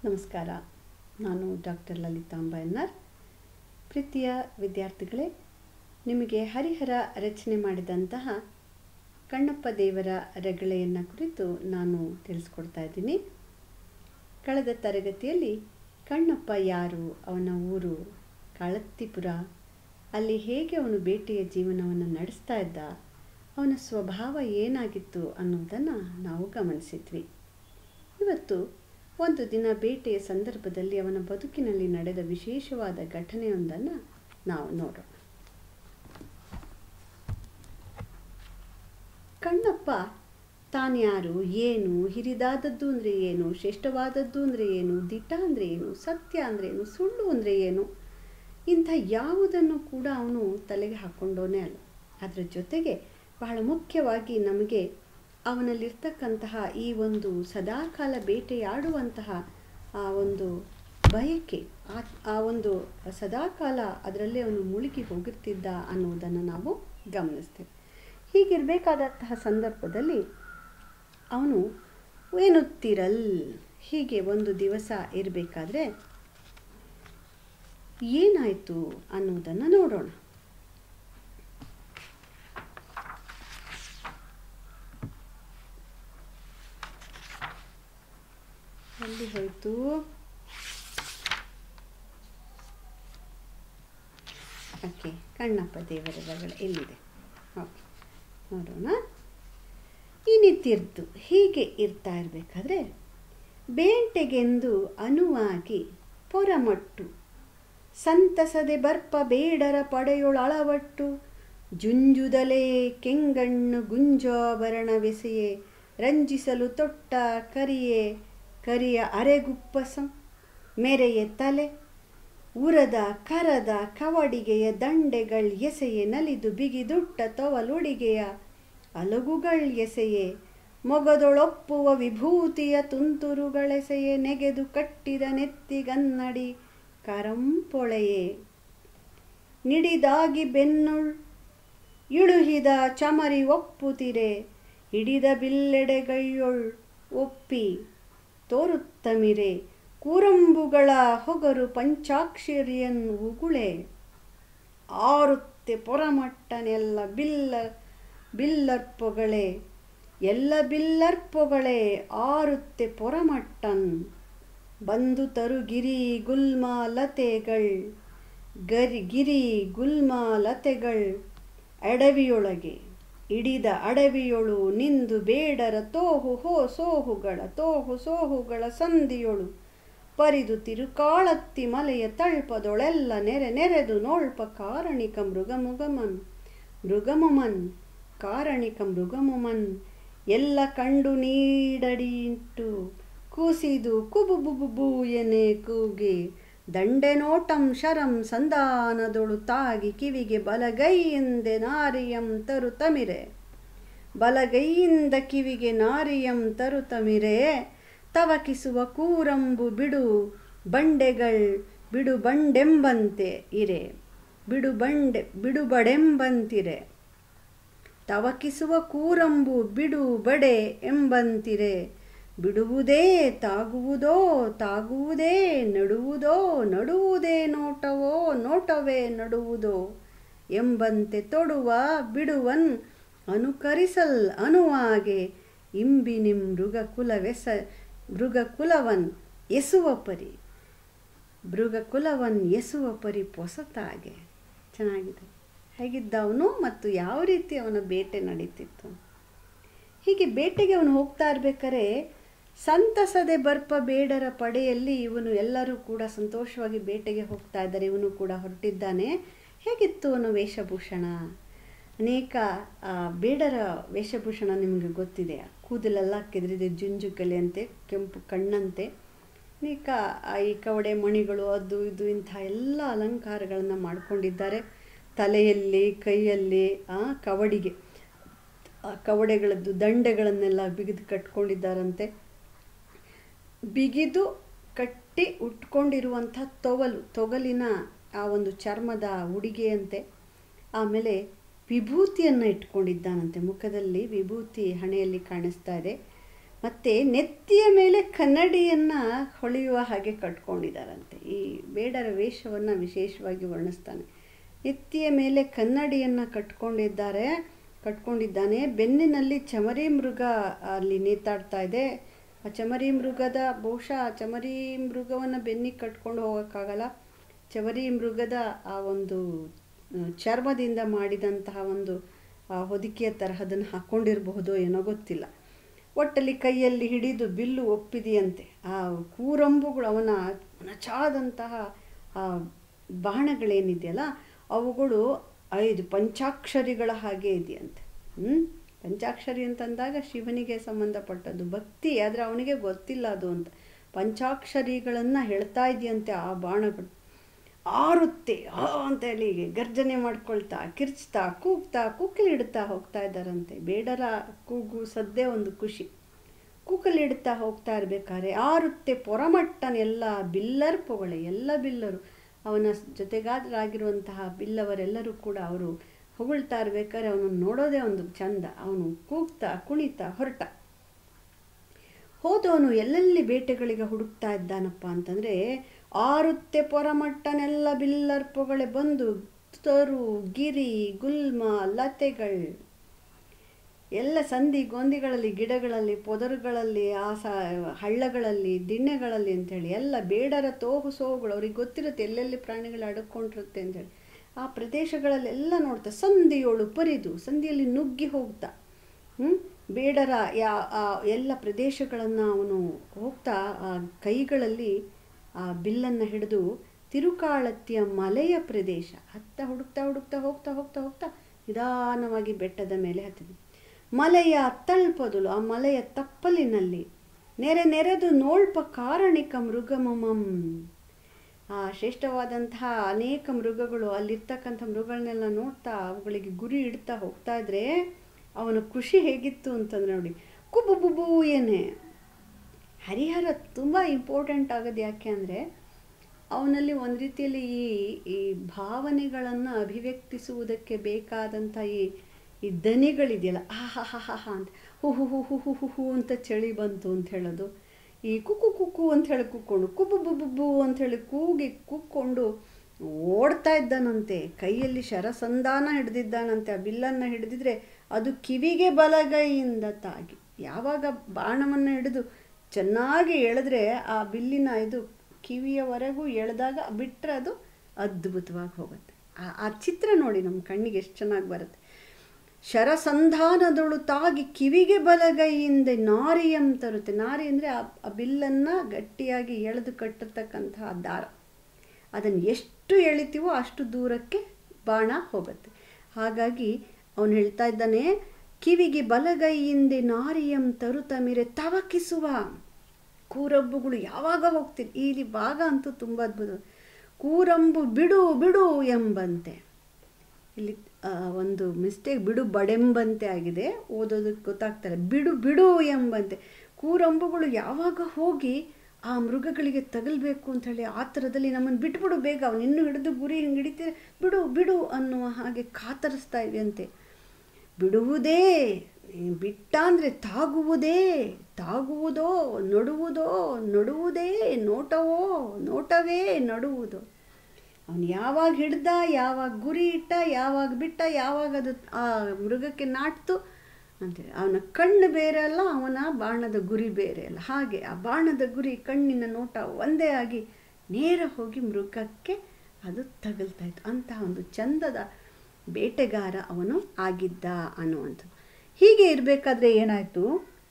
ನಮಸ್ಕಾರ ನಾನು ಡಾಕ್ಟರ್ ಲಲಿತಾಂಬ ಎನ್ನರ್ ಪ್ರೀತಿಯ ವಿದ್ಯಾರ್ಥಿಗಳೇ ನಿಮಗೆ ಹರಿಹರ ರಚನೆ ಮಾಡಿದಂತಹ ಕಣ್ಣಪ್ಪ ದೇವರ ರಗಳೆಯನ್ನು ಕುರಿತು ನಾನು ತಿಳಿಸ್ಕೊಡ್ತಾ ಇದ್ದೀನಿ ಕಳೆದ ತರಗತಿಯಲ್ಲಿ ಕಣ್ಣಪ್ಪ ಯಾರು ಅವನ ಊರು ಕಾಳತ್ತಿಪುರ ಅಲ್ಲಿ ಹೇಗೆ ಅವನು ಬೇಟೆಯ ಜೀವನವನ್ನು ನಡೆಸ್ತಾ ಇದ್ದ ಅವನ ಸ್ವಭಾವ ಏನಾಗಿತ್ತು ಅನ್ನೋದನ್ನು ನಾವು ಗಮನಿಸಿದ್ವಿ ಇವತ್ತು ಒಂದು ದಿನ ಬೇಟೆಯ ಸಂದರ್ಭದಲ್ಲಿ ಅವನ ಬದುಕಿನಲ್ಲಿ ನಡೆದ ವಿಶೇಷವಾದ ಘಟನೆಯೊಂದನ್ನು ನಾವು ನೋಡೋಣ ಕಣ್ಣಪ್ಪ ತಾನ್ಯಾರು ಏನು ಹಿರಿದಾದದ್ದು ಅಂದರೆ ಏನು ಶ್ರೇಷ್ಠವಾದದ್ದು ಅಂದರೆ ಏನು ದಿಟ ಅಂದರೆ ಏನು ಸತ್ಯ ಅಂದರೆ ಏನು ಸುಳ್ಳು ಅಂದರೆ ಏನು ಇಂಥ ಯಾವುದನ್ನು ಕೂಡ ಅವನು ತಲೆಗೆ ಹಾಕ್ಕೊಂಡೋನೇ ಅಲ್ಲ ಅದರ ಜೊತೆಗೆ ಬಹಳ ಮುಖ್ಯವಾಗಿ ನಮಗೆ ಅವನಲ್ಲಿರ್ತಕ್ಕಂತಹ ಈ ಒಂದು ಸದಾಕಾಲ ಬೇಟೆಯಾಡುವಂತಹ ಆ ಒಂದು ಬಯಕೆ ಆ ಆ ಒಂದು ಸದಾಕಾಲ ಅದರಲ್ಲೇ ಅವನು ಮುಳುಗಿ ಹೋಗಿರ್ತಿದ್ದ ಅನ್ನೋದನ್ನು ನಾವು ಗಮನಿಸ್ತೇವೆ ಹೀಗಿರಬೇಕಾದಂತಹ ಸಂದರ್ಭದಲ್ಲಿ ಅವನು ಏನುತ್ತಿರಲ್ ಹೀಗೆ ಒಂದು ದಿವಸ ಇರಬೇಕಾದ್ರೆ ಏನಾಯಿತು ಅನ್ನೋದನ್ನು ನೋಡೋಣ ಎಲ್ಲಿ ಹೋಯಿತು ಓಕೆ ಕಣ್ಣಪ್ಪ ದೇವರ ರಗಳೆ ಎಲ್ಲಿದೆ ಓಕೆ ನೋಡೋಣ ಇನ್ನಿತ್ತಿರ್ತು ಹೀಗೆ ಇರ್ತಾ ಇರಬೇಕಾದ್ರೆ ಬೇಂಟೆಗೆಂದು ಅನುವಾಗಿ ಪೊರಮಟ್ಟು ಸಂತಸದೆ ಬರ್ಪ ಬೇಡರ ಪಡೆಯೊಳಳವಟ್ಟು ಜುಂಜುದಲೇ ಕೆಂಗಣ್ಣು ಗುಂಜಾಭರಣವೆಸೆಯೇ ರಂಜಿಸಲು ತೊಟ್ಟ ಕರಿಯೇ ಕರಿಯ ಅರೆಗುಪ್ಪಸ ಮೆರೆಯ ತಲೆ ಉರದ ಕರದ ಕವಡಿಗೆಯ ದಂಡೆಗಳ್ ಎಸೆಯೆ ನಲಿದು ಬಿಗಿದುಟ್ಟ ತೊವಲುಡಿಗೆಯ ಅಲಗುಗಳ್ ಎಸೆಯೆ ಮೊಗದೊಳೊಪ್ಪುವ ವಿಭೂತಿಯ ತುಂತುರುಗಳೆಸೆಯೆ ನೆಗೆದು ಕಟ್ಟಿದ ನೆತ್ತಿಗನ್ನಡಿ ಕರಂಪೊಳೆಯೇ ನಿಡಿದಾಗಿ ಬೆನ್ನುಳ್ ಇಳುಹಿದ ಚಮರಿ ಒಪ್ಪುತಿರೆ ಹಿಡಿದ ಬಿಲ್ಲೆಡೆಗೈಯೊಳ್ ಒಪ್ಪಿ ತೋರುತ್ತಮಿರೆ ಕೂರಂಬುಗಳ ಹೊಗರು ಪಂಚಾಕ್ಷರಿಯನ್ ಉಗುಳೆ ಆರುತ್ತೆ ಪೊರಮಟ್ಟನೆಲ್ಲ ಬಿಲ್ಲ ಬಿಲ್ಲರ್ಪೊಗಳೇ ಎಲ್ಲ ಬಿಲ್ಲರ್ಪೊಗಳೇ ಆರುತ್ತೆ ಪೊರಮಟ್ಟನ್ ಬಂದು ತರು ಗಿರಿ ಗುಲ್ಮ ಲತೆಗಳ್ ಗರಿ ಗಿರಿ ಗುಲ್ಮ ಲತೆಗಳ್ ಅಡವಿಯೊಳಗೆ ಇಡಿದ ಅಡವಿಯೊಳು ನಿಂದು ಬೇಡರ ತೋಹು ಹೋ ಸೋಹುಗಳ ತೋಹು ಸೋಹುಗಳ ಸಂದಿಯೊಳು ಪರಿದು ತಿರುಕಾಳತ್ತಿ ಮಲೆಯ ತಳ್ಪದೊಳೆಲ್ಲ ನೆರೆ ನೆರೆದು ನೋಳ್ಪ ಕಾರಣಿಕ ಮೃಗಮುಗಮನ್ ಮೃಗಮುಮನ್ ಕಾರಣಿಕ ಮೃಗಮುಮನ್ ಎಲ್ಲ ಕಂಡು ನೀಡಡಿಂಟು ಕೂಸಿದು ಕುಬುಬುಬುಬು ಎನೆ ಕೂಗಿ ದಂಡೆನೋಟಂ ಶರಂ ಸಂಧಾನದೊಳು ತಾಗಿ ಕಿವಿಗೆ ಬಲಗೈಯಿಂದೆ ನಾರಿಯಂ ತರುತಮಿರೆ ಬಲಗೈಯಿಂದ ಕಿವಿಗೆ ನಾರಿಯಂ ತರುತಮಿರೆ ತವಕಿಸುವ ಕೂರಂಬು ಬಿಡು ಬಂಡೆಗಳ್ ಬಿಡು ಬಂಡೆಂಬಂತೆ ಇರೆ ಬಿಡು ಬಂಡೆ ಬಿಡುಬಡೆಂಬಂತಿರೆ ತವಕಿಸುವ ಕೂರಂಬು ಬಿಡು ಬಡೆ ಎಂಬಂತಿರೆ ಬಿಡುವುದೇ ತಾಗುವುದೋ ತಾಗುವುದೇ ನಡುವುದೋ ನಡುವುದೇ ನೋಟವೋ ನೋಟವೇ ನಡುವುದೋ ಎಂಬಂತೆ ತೊಡುವ ಬಿಡುವನ್ ಅನುಕರಿಸಲ್ ಅನುವಾಗೆ ಇಂಬಿನಿ ಮೃಗಕುಲವೆಸ ಮೃಗಕುಲವನ್ ಎಸುವ ಪರಿ ಮೃಗಕುಲವನ್ ಎಸುವ ಪರಿ ಪೊಸತಾಗೆ ಚೆನ್ನಾಗಿದೆ ಹೇಗಿದ್ದ ಅವನು ಮತ್ತು ಯಾವ ರೀತಿ ಅವನ ಬೇಟೆ ನಡೀತಿತ್ತು ಹೀಗೆ ಬೇಟೆಗೆ ಅವನು ಹೋಗ್ತಾ ಇರ್ಬೇಕಾದ್ರೆ ಸಂತಸದೆ ಬರ್ಪ ಬೇಡರ ಪಡೆಯಲ್ಲಿ ಇವನು ಎಲ್ಲರೂ ಕೂಡ ಸಂತೋಷವಾಗಿ ಬೇಟೆಗೆ ಹೋಗ್ತಾ ಇದ್ದಾರೆ ಇವನು ಕೂಡ ಹೊರಟಿದ್ದಾನೆ ಹೇಗಿತ್ತು ಅವನ ವೇಷಭೂಷಣ ಅನೇಕ ಬೇಡರ ವೇಷಭೂಷಣ ನಿಮಗೆ ಗೊತ್ತಿದೆ ಕೂದಲೆಲ್ಲ ಕೆದರಿದೆ ಜುಂಜುಕಲೆ ಅಂತೆ ಕೆಂಪು ಕಣ್ಣಂತೆ ಅನೇಕ ಈ ಕವಡೆ ಮಣಿಗಳು ಅದು ಇದು ಇಂಥ ಎಲ್ಲ ಅಲಂಕಾರಗಳನ್ನು ಮಾಡಿಕೊಂಡಿದ್ದಾರೆ ತಲೆಯಲ್ಲಿ ಕೈಯಲ್ಲಿ ಕವಡಿಗೆ ಕವಡೆಗಳದ್ದು ದಂಡೆಗಳನ್ನೆಲ್ಲ ಬಿಗಿದು ಕಟ್ಕೊಂಡಿದ್ದಾರಂತೆ ಬಿಗಿದು ಕಟ್ಟಿ ಉಟ್ಕೊಂಡಿರುವಂಥ ತೊವಲು ತೊಗಲಿನ ಆ ಒಂದು ಚರ್ಮದ ಉಡಿಗೆಯಂತೆ ಆಮೇಲೆ ವಿಭೂತಿಯನ್ನು ಇಟ್ಕೊಂಡಿದ್ದಾನಂತೆ ಮುಖದಲ್ಲಿ ವಿಭೂತಿ ಹಣೆಯಲ್ಲಿ ಕಾಣಿಸ್ತಾ ಇದೆ ಮತ್ತು ನೆತ್ತಿಯ ಮೇಲೆ ಕನ್ನಡಿಯನ್ನು ಹೊಳೆಯುವ ಹಾಗೆ ಕಟ್ಕೊಂಡಿದ್ದಾರಂತೆ ಈ ಬೇಡರ ವೇಷವನ್ನು ವಿಶೇಷವಾಗಿ ವರ್ಣಿಸ್ತಾನೆ ನೆತ್ತಿಯ ಮೇಲೆ ಕನ್ನಡಿಯನ್ನು ಕಟ್ಕೊಂಡಿದ್ದಾರೆ ಕಟ್ಕೊಂಡಿದ್ದಾನೆ ಬೆನ್ನಿನಲ್ಲಿ ಚಮರಿ ಮೃಗ ಅಲ್ಲಿ ನೇತಾಡ್ತಾ ಇದೆ ಆ ಚಮರಿ ಮೃಗದ ಬಹುಶಃ ಆ ಚಮರಿ ಮೃಗವನ್ನು ಬೆನ್ನಿಗೆ ಕಟ್ಕೊಂಡು ಹೋಗೋಕ್ಕಾಗಲ್ಲ ಚಮರಿ ಮೃಗದ ಆ ಒಂದು ಚರ್ಮದಿಂದ ಮಾಡಿದಂತಹ ಒಂದು ಹೊದಿಕೆಯ ತರಹದನ್ನು ಹಾಕ್ಕೊಂಡಿರಬಹುದು ಏನೋ ಗೊತ್ತಿಲ್ಲ ಒಟ್ಟಲ್ಲಿ ಕೈಯಲ್ಲಿ ಹಿಡಿದು ಬಿಲ್ಲು ಒಪ್ಪಿದೆಯಂತೆ ಆ ಕೂರಂಬುಗಳು ಅವನ ನಚಾದಂತಹ ಆ ಬಾಣಗಳೇನಿದೆಯಲ್ಲ ಅವುಗಳು ಐದು ಪಂಚಾಕ್ಷರಿಗಳ ಹಾಗೆ ಇದೆಯಂತೆ ಹ್ಞೂ ಪಂಚಾಕ್ಷರಿ ಅಂತಂದಾಗ ಶಿವನಿಗೆ ಸಂಬಂಧಪಟ್ಟದ್ದು ಭಕ್ತಿ ಆದರೆ ಅವನಿಗೆ ಗೊತ್ತಿಲ್ಲ ಅದು ಅಂತ ಪಂಚಾಕ್ಷರಿಗಳನ್ನು ಹೇಳ್ತಾ ಇದೆಯಂತೆ ಆ ಬಾಣಗಳು ಆರುತ್ತೆ ಆ ಅಂತ ಹೇಳಿ ಗರ್ಜನೆ ಮಾಡ್ಕೊಳ್ತಾ ಕಿರ್ಚ್ತಾ ಕೂಗ್ತಾ ಕೂಕಲಿಡ್ತಾ ಹೋಗ್ತಾ ಇದ್ದಾರಂತೆ ಬೇಡರ ಕೂಗು ಸದ್ದೇ ಒಂದು ಖುಷಿ ಕೂಕಲಿಡ್ತಾ ಹೋಗ್ತಾ ಇರಬೇಕಾದ್ರೆ ಆರುತ್ತೆ ಪೊರಮಟ್ಟನೆಲ್ಲ ಬಿಲ್ಲರ್ ಪೊಗಳೆ ಎಲ್ಲ ಬಿಲ್ಲರು ಅವನ ಜೊತೆಗಾದರಾಗಿರುವಂತಹ ಬಿಲ್ಲವರೆಲ್ಲರೂ ಕೂಡ ಅವರು ಹೊಗಳ್ತಾ ಇರ್ಬೇಕಾದ್ರೆ ಅವನನ್ನು ನೋಡೋದೇ ಒಂದು ಚಂದ ಅವನು ಕೂಗ್ತಾ ಕುಣಿತಾ ಹೊರಟ ಹೋದವನು ಎಲ್ಲೆಲ್ಲಿ ಬೇಟೆಗಳಿಗೆ ಹುಡುಕ್ತಾ ಇದ್ದಾನಪ್ಪ ಅಂತಂದರೆ ಆರುತ್ತೆ ಪೊರಮಟ್ಟನೆಲ್ಲ ಬಿಲ್ಲರ್ಪೊಗಳೆ ಬಂದು ತರು ಗಿರಿ ಗುಲ್ಮ ಲತೆಗಳು ಎಲ್ಲ ಸಂಧಿ ಗೊಂದಿಗಳಲ್ಲಿ ಗಿಡಗಳಲ್ಲಿ ಪೊದರುಗಳಲ್ಲಿ ಆ ಸ ಹಳ್ಳಗಳಲ್ಲಿ ದಿಣ್ಣೆಗಳಲ್ಲಿ ಅಂಥೇಳಿ ಎಲ್ಲ ಬೇಡರ ತೋಹು ಸೋಹುಗಳು ಅವ್ರಿಗೆ ಗೊತ್ತಿರುತ್ತೆ ಎಲ್ಲೆಲ್ಲಿ ಪ್ರಾಣಿಗಳು ಅಡಕೊಂಡಿರುತ್ತೆ ಅಂಥೇಳಿ ಆ ಪ್ರದೇಶಗಳಲ್ಲೆಲ್ಲ ನೋಡ್ತಾ ಸಂಧಿಯೋಳು ಪರಿದು ಸಂಧಿಯಲ್ಲಿ ನುಗ್ಗಿ ಹೋಗ್ತಾ ಹ್ಞೂ ಬೇಡರ ಯಾ ಆ ಎಲ್ಲ ಪ್ರದೇಶಗಳನ್ನು ಅವನು ಹೋಗ್ತಾ ಆ ಕೈಗಳಲ್ಲಿ ಆ ಬಿಲ್ಲನ್ನು ಹಿಡಿದು ತಿರುಕಾಳತ್ತಿಯ ಮಲೆಯ ಪ್ರದೇಶ ಹತ್ತ ಹುಡುಕ್ತಾ ಹುಡುಕ್ತಾ ಹೋಗ್ತಾ ಹೋಗ್ತಾ ಹೋಗ್ತಾ ನಿಧಾನವಾಗಿ ಬೆಟ್ಟದ ಮೇಲೆ ಹತ್ತಿದೆ ಮಲೆಯ ತಳ್ಪದುಲು ಆ ಮಲೆಯ ತಪ್ಪಲಿನಲ್ಲಿ ನೆರೆ ನೆರೆದು ನೋಳ್ಪ ಕಾರಣಿಕ ಮೃಗಮಮಂ ಆ ಶ್ರೇಷ್ಠವಾದಂತಹ ಅನೇಕ ಮೃಗಗಳು ಅಲ್ಲಿರ್ತಕ್ಕಂಥ ಮೃಗಗಳನ್ನೆಲ್ಲ ನೋಡ್ತಾ ಅವುಗಳಿಗೆ ಗುರಿ ಇಡ್ತಾ ಹೋಗ್ತಾ ಇದ್ರೆ ಅವನ ಖುಷಿ ಹೇಗಿತ್ತು ಅಂತಂದ್ರೆ ನೋಡಿ ಕುಬು ಬುಬು ಏನೇ ಹರಿಹರ ತುಂಬ ಇಂಪಾರ್ಟೆಂಟ್ ಆಗೋದು ಯಾಕೆ ಅಂದರೆ ಅವನಲ್ಲಿ ಒಂದು ರೀತಿಯಲ್ಲಿ ಈ ಈ ಭಾವನೆಗಳನ್ನು ಅಭಿವ್ಯಕ್ತಿಸುವುದಕ್ಕೆ ಬೇಕಾದಂಥ ಈ ಈ ದನಿಗಳಿದೆಯಲ್ಲ ಆ ಹಾ ಹಾ ಹಾ ಹಾ ಅಂತ ಹು ಹು ಹು ಹು ಹು ಹು ಹು ಅಂತ ಚಳಿ ಬಂತು ಅಂತ ಹೇಳೋದು ಈ ಕುಕ್ಕು ಕುಕ್ಕು ಅಂತ ಹೇಳಿ ಕುಕ್ಕೊಂಡು ಕುಬು ಬುಬು ಬು ಅಂತ ಹೇಳಿ ಕೂಗಿ ಕುಕ್ಕೊಂಡು ಓಡ್ತಾ ಇದ್ದಾನಂತೆ ಕೈಯಲ್ಲಿ ಶರಸಂಧಾನ ಹಿಡಿದಿದ್ದಾನಂತೆ ಆ ಬಿಲ್ಲನ್ನು ಹಿಡಿದಿದ್ರೆ ಅದು ಕಿವಿಗೆ ಬಲಗೈಯಿಂದ ತಾಗಿ ಯಾವಾಗ ಬಾಣವನ್ನು ಹಿಡಿದು ಚೆನ್ನಾಗಿ ಎಳೆದ್ರೆ ಆ ಬಿಲ್ಲಿನ ಇದು ಕಿವಿಯವರೆಗೂ ಎಳೆದಾಗ ಬಿಟ್ಟರೆ ಅದು ಅದ್ಭುತವಾಗಿ ಹೋಗುತ್ತೆ ಆ ಚಿತ್ರ ನೋಡಿ ನಮ್ಮ ಕಣ್ಣಿಗೆ ಎಷ್ಟು ಚೆನ್ನಾಗಿ ಬರುತ್ತೆ ಶರಸಂಧಾನದೊಳು ತಾಗಿ ಕಿವಿಗೆ ಬಲಗೈಯಿಂದ ನಾರಿಯಂ ತರುತ್ತೆ ನಾರಿ ಅಂದರೆ ಆ ಬಿಲ್ಲನ್ನು ಗಟ್ಟಿಯಾಗಿ ಎಳೆದು ಕಟ್ಟಿರ್ತಕ್ಕಂತಹ ದಾರ ಅದನ್ನು ಎಷ್ಟು ಎಳಿತೀವೋ ಅಷ್ಟು ದೂರಕ್ಕೆ ಬಾಣ ಹೋಗುತ್ತೆ ಹಾಗಾಗಿ ಅವನು ಹೇಳ್ತಾ ಇದ್ದಾನೆ ಕಿವಿಗೆ ಬಲಗೈಯಿಂದೆ ನಾರಿಯಂ ತರುತಮಿರೆ ತವಕಿಸುವ ಕೂರಬ್ಬುಗಳು ಯಾವಾಗ ಹೋಗ್ತೀನಿ ಇಲ್ಲಿ ಭಾಗ ಅಂತೂ ತುಂಬ ಅದ್ಭುತ ಕೂರಂಬು ಬಿಡು ಬಿಡು ಎಂಬಂತೆ ಇಲ್ಲಿ ಒಂದು ಮಿಸ್ಟೇಕ್ ಬಿಡು ಬಡೆಂಬಂತೆ ಆಗಿದೆ ಓದೋದಕ್ಕೆ ಗೊತ್ತಾಗ್ತಾರೆ ಬಿಡು ಬಿಡು ಎಂಬಂತೆ ಕೂರಂಬುಗಳು ಯಾವಾಗ ಹೋಗಿ ಆ ಮೃಗಗಳಿಗೆ ತಗಲ್ಬೇಕು ಅಂತ ಹೇಳಿ ಆ ಥರದಲ್ಲಿ ನಮ್ಮನ್ನು ಬಿಟ್ಬಿಡು ಬೇಗ ಅವನು ಇನ್ನೂ ಹಿಡಿದು ಗುರಿ ಹಿಂಗೆ ಹಿಡಿತೀರ ಬಿಡು ಬಿಡು ಅನ್ನುವ ಹಾಗೆ ಕಾತರಿಸ್ತಾ ಇದೆಯಂತೆ ಬಿಡುವುದೇ ಬಿಟ್ಟ ಅಂದರೆ ತಾಗುವುದೇ ತಾಗುವುದೋ ನಡುವುದೋ ನಡುವುದೇ ನೋಟವೋ ನೋಟವೇ ನಡುವುದು ಅವನು ಯಾವಾಗ ಹಿಡ್ದ ಯಾವಾಗ ಗುರಿ ಇಟ್ಟ ಯಾವಾಗ ಬಿಟ್ಟ ಯಾವಾಗ ಅದು ಆ ಮೃಗಕ್ಕೆ ನಾಟ್ತು ಅಂತೇಳಿ ಅವನ ಕಣ್ಣು ಬೇರೆ ಅಲ್ಲ ಅವನ ಬಾಣದ ಗುರಿ ಬೇರೆ ಅಲ್ಲ ಹಾಗೆ ಆ ಬಾಣದ ಗುರಿ ಕಣ್ಣಿನ ನೋಟ ಒಂದೇ ಆಗಿ ನೇರ ಹೋಗಿ ಮೃಗಕ್ಕೆ ಅದು ತಗಲ್ತಾ ಇತ್ತು ಅಂತಹ ಒಂದು ಚಂದದ ಬೇಟೆಗಾರ ಅವನು ಆಗಿದ್ದ ಅನ್ನುವಂಥದ್ದು ಹೀಗೆ ಇರಬೇಕಾದ್ರೆ ಏನಾಯಿತು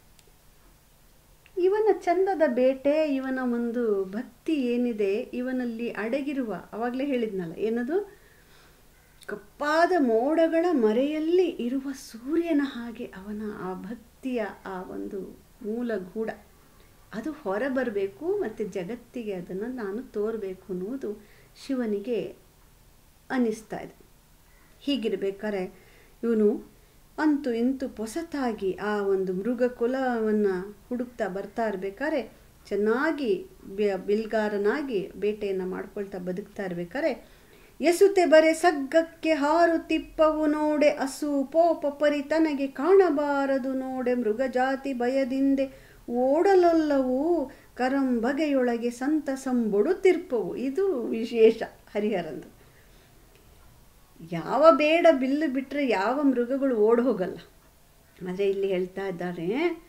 ಇವನ ಚಂದದ ಬೇಟೆ ಇವನ ಒಂದು ಭಕ್ತಿ ಏನಿದೆ ಇವನಲ್ಲಿ ಅಡಗಿರುವ ಅವಾಗಲೇ ಹೇಳಿದ್ನಲ್ಲ ಏನದು ಕಪ್ಪಾದ ಮೋಡಗಳ ಮರೆಯಲ್ಲಿ ಇರುವ ಸೂರ್ಯನ ಹಾಗೆ ಅವನ ಆ ಭಕ್ತಿಯ ಆ ಒಂದು ಮೂಲ ಗೂಢ ಅದು ಹೊರಬರಬೇಕು ಮತ್ತು ಜಗತ್ತಿಗೆ ಅದನ್ನು ನಾನು ತೋರಬೇಕು ಅನ್ನುವುದು ಶಿವನಿಗೆ ಅನ್ನಿಸ್ತಾ ಇದೆ ಹೀಗಿರಬೇಕಾದ್ರೆ ಇವನು ಅಂತೂ ಇಂತೂ ಪೊಸತಾಗಿ ಆ ಒಂದು ಮೃಗ ಕುಲವನ್ನು ಹುಡುಕ್ತಾ ಬರ್ತಾ ಇರಬೇಕಾದ್ರೆ ಚೆನ್ನಾಗಿ ಬಿಲ್ಗಾರನಾಗಿ ಬೇಟೆಯನ್ನು ಮಾಡ್ಕೊಳ್ತಾ ಬದುಕ್ತಾ ಇರಬೇಕಾದ್ರೆ ಎಸುತೆ ಬರೆ ಸಗ್ಗಕ್ಕೆ ಹಾರು ತಿಪ್ಪವು ನೋಡೆ ಅಸು ಪೋಪ ಪರಿ ತನಗೆ ಕಾಣಬಾರದು ನೋಡೆ ಮೃಗ ಜಾತಿ ಭಯದಿಂದೆ ಓಡಲೊಲ್ಲವು ಕರಂಬಗೆಯೊಳಗೆ ಸಂತಸಂಬೊಡುತ್ತಿರ್ಪವು ಇದು ವಿಶೇಷ ಹರಿಹರಂದು ಯಾವ ಬೇಡ ಬಿಲ್ಲು ಬಿಟ್ಟರೆ ಯಾವ ಮೃಗಗಳು ಓಡ್ ಹೋಗಲ್ಲ ಆದರೆ ಇಲ್ಲಿ ಹೇಳ್ತಾ ಇದ್ದಾರೆ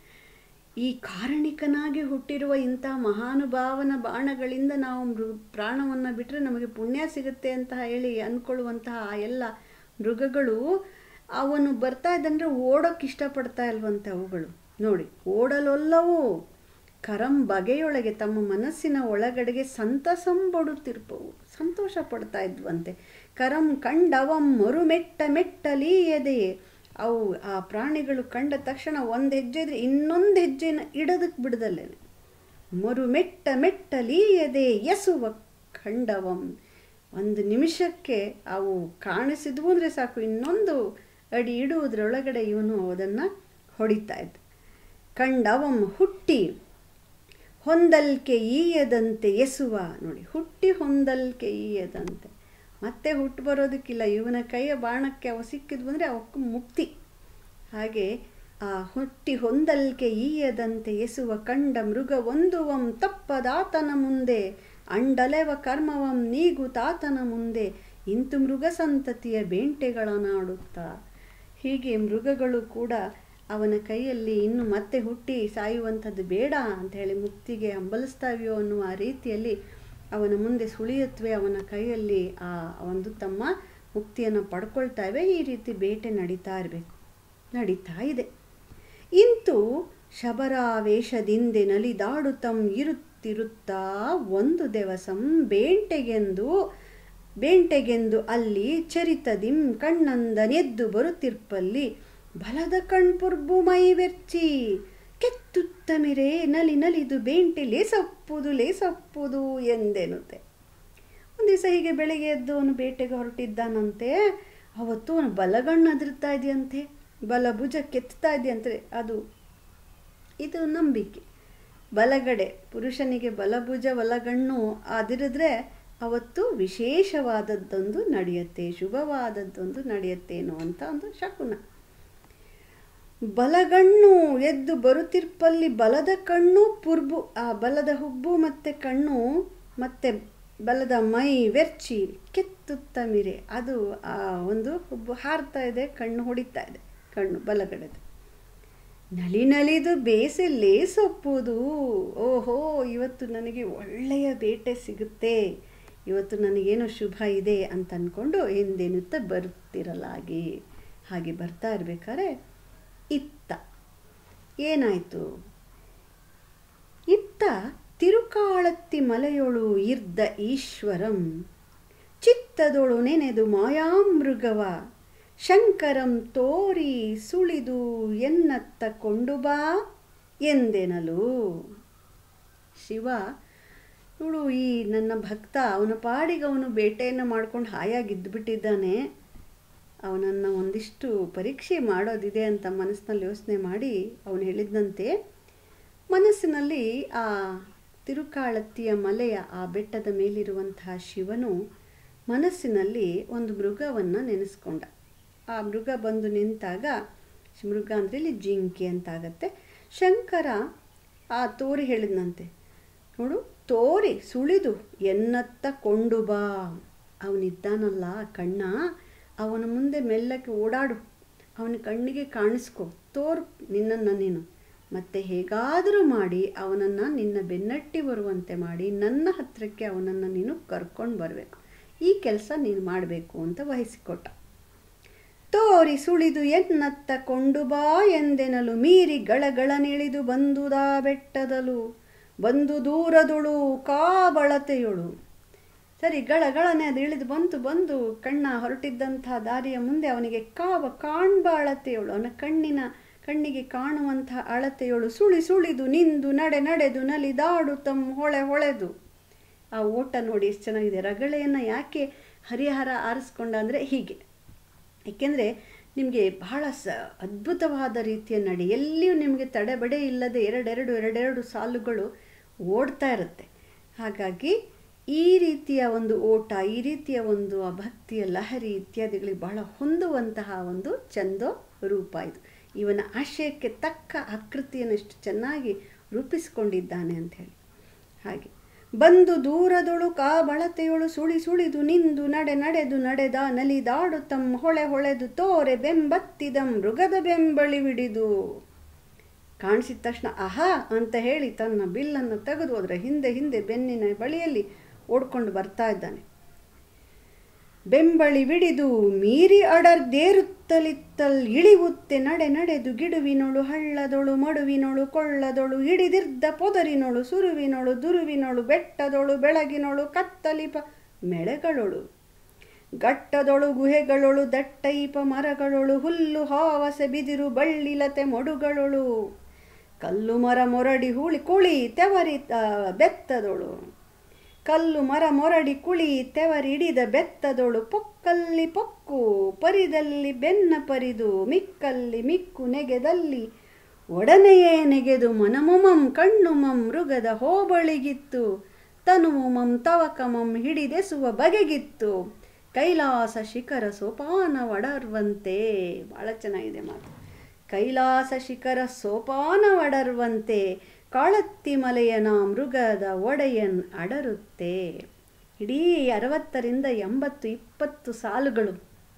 ಈ ಕಾರಣಿಕನಾಗಿ ಹುಟ್ಟಿರುವ ಇಂಥ ಮಹಾನುಭಾವನ ಬಾಣಗಳಿಂದ ನಾವು ಮೃ ಪ್ರಾಣವನ್ನು ಬಿಟ್ಟರೆ ನಮಗೆ ಪುಣ್ಯ ಸಿಗುತ್ತೆ ಅಂತ ಹೇಳಿ ಅಂದ್ಕೊಳ್ಳುವಂತಹ ಆ ಎಲ್ಲ ಮೃಗಗಳು ಅವನು ಬರ್ತಾ ಇದ್ದಂದ್ರೆ ಓಡೋಕ್ಕೆ ಇಷ್ಟಪಡ್ತಾ ಇಲ್ವಂತೆ ಅವುಗಳು ನೋಡಿ ಓಡಲೊಲ್ಲವು ಕರಂ ಬಗೆಯೊಳಗೆ ತಮ್ಮ ಮನಸ್ಸಿನ ಒಳಗಡೆಗೆ ಸಂತಸಂಬಡುತ್ತಿರ್ಪವು ಸಂತೋಷ ಪಡ್ತಾ ಇದ್ವಂತೆ ಕರಂ ಕಂಡವಂ ಮರುಮೆಟ್ಟ ಮೆಟ್ಟಲಿ ಎದೆಯೇ ಅವು ಆ ಪ್ರಾಣಿಗಳು ಕಂಡ ತಕ್ಷಣ ಒಂದು ಹೆಜ್ಜೆ ಇದ್ರೆ ಇನ್ನೊಂದು ಹೆಜ್ಜೆನ ಇಡೋದಕ್ಕೆ ಬಿಡದಲ್ಲೇನೆ ಮರುಮೆಟ್ಟ ಮೆಟ್ಟಲಿ ಎದೆ ಎಸುವ ಖಂಡವಂ ಒಂದು ನಿಮಿಷಕ್ಕೆ ಅವು ಕಾಣಿಸಿದ್ವು ಅಂದರೆ ಸಾಕು ಇನ್ನೊಂದು ಅಡಿ ಇಡುವುದರೊಳಗಡೆ ಇವನು ಅದನ್ನು ಹೊಡಿತಾ ಇದ್ದ ಕಂಡವಂ ಹುಟ್ಟಿ ಹೊಂದಲ್ಕೆ ಈಯದಂತೆ ಎಸುವ ನೋಡಿ ಹುಟ್ಟಿ ಹೊಂದಲ್ಕೆ ಈಯದಂತೆ ಮತ್ತೆ ಹುಟ್ಟು ಬರೋದಕ್ಕಿಲ್ಲ ಇವನ ಕೈಯ ಬಾಣಕ್ಕೆ ಅವ ಸಿಕ್ಕಿದ್ವು ಅಂದರೆ ಅವಕ್ಕೆ ಮುಕ್ತಿ ಹಾಗೆ ಆ ಹುಟ್ಟಿ ಹೊಂದಲ್ಕೆ ಈಯದಂತೆ ಎಸುವ ಕಂಡ ಮೃಗ ಒಂದುವಂ ತಪ್ಪದಾತನ ಮುಂದೆ ಅಂಡಲೆವ ಕರ್ಮವಂ ನೀಗು ತಾತನ ಮುಂದೆ ಇಂತು ಮೃಗ ಸಂತತಿಯ ಬೇಂಟೆಗಳನ್ನಾಡುತ್ತಾ ಹೀಗೆ ಮೃಗಗಳು ಕೂಡ ಅವನ ಕೈಯಲ್ಲಿ ಇನ್ನು ಮತ್ತೆ ಹುಟ್ಟಿ ಸಾಯುವಂಥದ್ದು ಬೇಡ ಅಂತ ಹೇಳಿ ಮುಕ್ತಿಗೆ ಹಂಬಲಿಸ್ತಾವೆಯೋ ಅನ್ನುವ ರೀತಿಯಲ್ಲಿ ಅವನ ಮುಂದೆ ಸುಳಿಯತ್ವೆ ಅವನ ಕೈಯಲ್ಲಿ ಆ ಒಂದು ತಮ್ಮ ಮುಕ್ತಿಯನ್ನು ಪಡ್ಕೊಳ್ತಾವೆ ಈ ರೀತಿ ಬೇಟೆ ನಡೀತಾ ಇರಬೇಕು ನಡೀತಾ ಇದೆ ಇಂತು ಶಬರಾವೇಶದಿಂದೆ ನಲಿದಾಡುತ್ತಂ ಇರುತ್ತಿರುತ್ತಾ ಒಂದು ದಿವಸಂ ಬೇಂಟೆಗೆಂದು ಬೇಂಟೆಗೆಂದು ಅಲ್ಲಿ ಚರಿತದಿಂ ಕಣ್ಣಂದನೆದ್ದು ಬರುತ್ತಿರ್ಪಲ್ಲಿ ಬಲದ ಕಣ್ಪುರ್ಬು ಮೈ ಬೆರ್ಚಿ ಕೆತ್ತುತ್ತಮಿರೆ ನಲಿ ನಲಿದು ಬೇಂಟೆ ಲೇಸಪ್ಪುದು ಲೇಸಪ್ಪುದು ಎಂದೆನುತ್ತೆ ಒಂದು ದಿವಸ ಹೀಗೆ ಬೆಳಿಗ್ಗೆ ಎದ್ದು ಅವನು ಬೇಟೆಗೆ ಹೊರಟಿದ್ದಾನಂತೆ ಅವತ್ತು ಅವನು ಬಲಗಣ್ಣು ಅದಿರ್ತಾ ಇದೆಯಂತೆ ಬಲಭುಜ ಕೆತ್ತಾ ಇದೆಯಂತೆ ಅದು ಇದು ನಂಬಿಕೆ ಬಲಗಡೆ ಪುರುಷನಿಗೆ ಬಲಭುಜ ಬಲಗಣ್ಣು ಅದಿರಿದ್ರೆ ಅವತ್ತು ವಿಶೇಷವಾದದ್ದೊಂದು ನಡೆಯುತ್ತೆ ಶುಭವಾದದ್ದೊಂದು ನಡೆಯುತ್ತೆ ಎನ್ನುವಂಥ ಒಂದು ಶಕುನ ಬಲಗಣ್ಣು ಎದ್ದು ಬರುತ್ತಿರ್ಪಲ್ಲಿ ಬಲದ ಕಣ್ಣು ಪುರ್ಬು ಆ ಬಲದ ಹುಬ್ಬು ಮತ್ತು ಕಣ್ಣು ಮತ್ತು ಬಲದ ಮೈ ಬೆರ್ಚಿ ಕೆತ್ತುತ್ತ ಮಿರೆ ಅದು ಆ ಒಂದು ಹುಬ್ಬು ಹಾರ್ತಾ ಇದೆ ಕಣ್ಣು ಹೊಡಿತಾ ಇದೆ ಕಣ್ಣು ಬಲಗಡೆದು ನಲಿ ನಲಿದು ಬೇಸೆ ಲೇಸೊಪ್ಪುವುದು ಓಹೋ ಇವತ್ತು ನನಗೆ ಒಳ್ಳೆಯ ಬೇಟೆ ಸಿಗುತ್ತೆ ಇವತ್ತು ನನಗೇನೋ ಶುಭ ಇದೆ ಅಂತ ಅಂದ್ಕೊಂಡು ಎಂದೇನುತ್ತ ಬರ್ತಿರಲಾಗಿ ಹಾಗೆ ಬರ್ತಾ ಇರ್ಬೇಕಾದ್ರೆ ಇತ್ತ ಏನಾಯಿತು ಇತ್ತ ತಿರುಕಾಳತ್ತಿ ಮಲೆಯೊಳು ಇರ್ದ ಈಶ್ವರಂ ಚಿತ್ತದೊಳು ನೆನೆದು ಮಾಯಾಮೃಗವ ಶಂಕರಂ ತೋರಿ ಸುಳಿದು ಎನ್ನತ್ತ ಕೊಂಡು ಬಾ ಎಂದೆನಲು ಶಿವ ಇವಳು ಈ ನನ್ನ ಭಕ್ತ ಅವನ ಪಾಡಿಗೆ ಅವನು ಬೇಟೆಯನ್ನು ಮಾಡ್ಕೊಂಡು ಹಾಯಾಗಿದ್ದುಬಿಟ್ಟಿದ್ದಾನೆ ಅವನನ್ನು ಒಂದಿಷ್ಟು ಪರೀಕ್ಷೆ ಮಾಡೋದಿದೆ ಅಂತ ಮನಸ್ಸಿನಲ್ಲಿ ಯೋಚನೆ ಮಾಡಿ ಅವನು ಹೇಳಿದಂತೆ ಮನಸ್ಸಿನಲ್ಲಿ ಆ ತಿರುಕಾಳತ್ತಿಯ ಮಲೆಯ ಆ ಬೆಟ್ಟದ ಮೇಲಿರುವಂತಹ ಶಿವನು ಮನಸ್ಸಿನಲ್ಲಿ ಒಂದು ಮೃಗವನ್ನು ನೆನೆಸ್ಕೊಂಡ ಆ ಮೃಗ ಬಂದು ನಿಂತಾಗ ಮೃಗ ಅಂದರೆ ಇಲ್ಲಿ ಜಿಂಕೆ ಅಂತಾಗತ್ತೆ ಶಂಕರ ಆ ತೋರಿ ಹೇಳಿದಂತೆ ನೋಡು ತೋರಿ ಸುಳಿದು ಎನ್ನತ್ತ ಕೊಂಡು ಬಾ ಅವನಿದ್ದಾನಲ್ಲ ಕಣ್ಣ ಅವನ ಮುಂದೆ ಮೆಲ್ಲಕ್ಕೆ ಓಡಾಡು ಅವನ ಕಣ್ಣಿಗೆ ಕಾಣಿಸ್ಕೊ ತೋರು ನಿನ್ನನ್ನು ನೀನು ಮತ್ತೆ ಹೇಗಾದರೂ ಮಾಡಿ ಅವನನ್ನು ನಿನ್ನ ಬೆನ್ನಟ್ಟಿ ಬರುವಂತೆ ಮಾಡಿ ನನ್ನ ಹತ್ತಿರಕ್ಕೆ ಅವನನ್ನು ನೀನು ಕರ್ಕೊಂಡು ಬರಬೇಕು ಈ ಕೆಲಸ ನೀನು ಮಾಡಬೇಕು ಅಂತ ವಹಿಸಿಕೊಟ್ಟ ತೋರಿ ಸುಳಿದು ಎನ್ನತ್ತ ಕೊಂಡು ಬಾ ಎಂದೆನಲು ಮೀರಿ ಗಳಗಳನಿಳಿದು ಬಂದುದಾ ಬೆಟ್ಟದಲು ಬಂದು ದೂರದುಳು ಕಾಬಳತೆಯೊಳು ಸರಿ ಗಳಗಳನೆ ಅದು ಇಳಿದು ಬಂತು ಬಂದು ಕಣ್ಣ ಹೊರಟಿದ್ದಂಥ ದಾರಿಯ ಮುಂದೆ ಅವನಿಗೆ ಕಾವ ಕಾಣ್ಬ ಅಳತೆಯೊಳು ಅವನ ಕಣ್ಣಿನ ಕಣ್ಣಿಗೆ ಕಾಣುವಂಥ ಅಳತೆಯೊಳು ಸುಳಿ ಸುಳಿದು ನಿಂದು ನಡೆ ನಡೆದು ನಲಿದಾಡು ತಮ್ಮ ಹೊಳೆ ಹೊಳೆದು ಆ ಓಟ ನೋಡಿ ಎಷ್ಟು ಚೆನ್ನಾಗಿದೆ ರಗಳೆಯನ್ನು ಯಾಕೆ ಹರಿಹರ ಆರಿಸ್ಕೊಂಡ ಅಂದರೆ ಹೀಗೆ ಏಕೆಂದರೆ ನಿಮಗೆ ಬಹಳ ಸ ಅದ್ಭುತವಾದ ರೀತಿಯ ನಡೆ ಎಲ್ಲಿಯೂ ನಿಮಗೆ ತಡೆಬಡೆ ಇಲ್ಲದೆ ಎರಡೆರಡು ಎರಡೆರಡು ಸಾಲುಗಳು ಓಡ್ತಾ ಇರುತ್ತೆ ಹಾಗಾಗಿ ಈ ರೀತಿಯ ಒಂದು ಓಟ ಈ ರೀತಿಯ ಒಂದು ಆ ಭಕ್ತಿಯ ಲಹರಿ ಇತ್ಯಾದಿಗಳಿಗೆ ಬಹಳ ಹೊಂದುವಂತಹ ಒಂದು ಚಂದೋ ರೂಪ ಇದು ಇವನ ಆಶಯಕ್ಕೆ ತಕ್ಕ ಆಕೃತಿಯನ್ನು ಎಷ್ಟು ಚೆನ್ನಾಗಿ ರೂಪಿಸ್ಕೊಂಡಿದ್ದಾನೆ ಅಂಥೇಳಿ ಹಾಗೆ ಬಂದು ದೂರದೊಳು ಕಾಬಳತೆಯೊಳು ಸುಳಿ ಸುಳಿದು ನಿಂದು ನಡೆ ನಡೆದು ನಡೆದ ನಲಿದಾಡುತ್ತಂ ಹೊಳೆ ಹೊಳೆದು ತೋರೆ ಬೆಂಬತ್ತಿದ ಮೃಗದ ಬೆಂಬಳಿ ಬಿಡಿದು ಕಾಣಿಸಿದ ತಕ್ಷಣ ಆಹಾ ಅಂತ ಹೇಳಿ ತನ್ನ ಬಿಲ್ಲನ್ನು ತೆಗೆದು ಅದರ ಹಿಂದೆ ಹಿಂದೆ ಬೆನ್ನಿನ ಬಳಿಯಲ್ಲಿ ಓಡ್ಕೊಂಡು ಬರ್ತಾ ಇದ್ದಾನೆ ಬೆಂಬಳಿ ಬಿಡಿದು ಮೀರಿ ಅಡರ್ದೇರುತ್ತಲಿತ್ತಲ್ ಇಳಿವುತ್ತೆ ನಡೆ ನಡೆದು ಗಿಡುವಿನೊಳು ಹಳ್ಳದೊಳು ಮಡುವಿನೊಳು ಕೊಳ್ಳದೊಳು ಹಿಡಿದಿರ್ದ ಪೊದರಿನೊಳು ಸುರುವಿನೊಳು ದುರುವಿನೊಳು ಬೆಟ್ಟದೊಳು ಬೆಳಗಿನೊಳು ಕತ್ತಲಿಪ ಮೆಳೆಗಳೊಳು ಗಟ್ಟದೊಳು ಗುಹೆಗಳೊಳು ದಟ್ಟೈಪ ಮರಗಳೊಳು ಹುಲ್ಲು ಹಾವಸೆ ಬಿದಿರು ಬಳ್ಳಿಲತೆ ಮೊಡುಗಳೊಳು ಕಲ್ಲು ಮರ ಮೊರಡಿ ಹುಳಿ ಕುಳಿ ತೆವರಿ ಬೆತ್ತದೊಳು ಕಲ್ಲು ಮರ ಮೊರಡಿ ಕುಳಿ ತೆವರಿಡಿದ ಬೆತ್ತದೊಳು ಪೊಕ್ಕಲ್ಲಿ ಪೊಕ್ಕು ಪರಿದಲ್ಲಿ ಬೆನ್ನ ಪರಿದು ಮಿಕ್ಕಲ್ಲಿ ಮಿಕ್ಕು ನೆಗೆದಲ್ಲಿ ಒಡನೆಯೇ ನೆಗೆದು ಮನಮುಮಂ ಕಣ್ಣುಮಂ ಮೃಗದ ಹೋಬಳಿಗಿತ್ತು ತನುಮುಮಂ ತವಕಮಂ ಹಿಡಿದೆಸುವ ಬಗೆಗಿತ್ತು ಕೈಲಾಸ ಶಿಖರ ಸೋಪಾನ ಒಡರ್ವಂತೆ ಭಾಳ ಚೆನ್ನಾಗಿದೆ ಮಾತು ಕೈಲಾಸ ಶಿಖರ ಸೋಪಾನ ಒಡರ್ವಂತೆ ಕಾಳತ್ತಿ ಮಲೆಯನ ಮೃಗದ ಒಡೆಯನ್ ಅಡರುತ್ತೆ ಇಡೀ ಅರವತ್ತರಿಂದ ಎಂಬತ್ತು ಇಪ್ಪತ್ತು ಸಾಲುಗಳು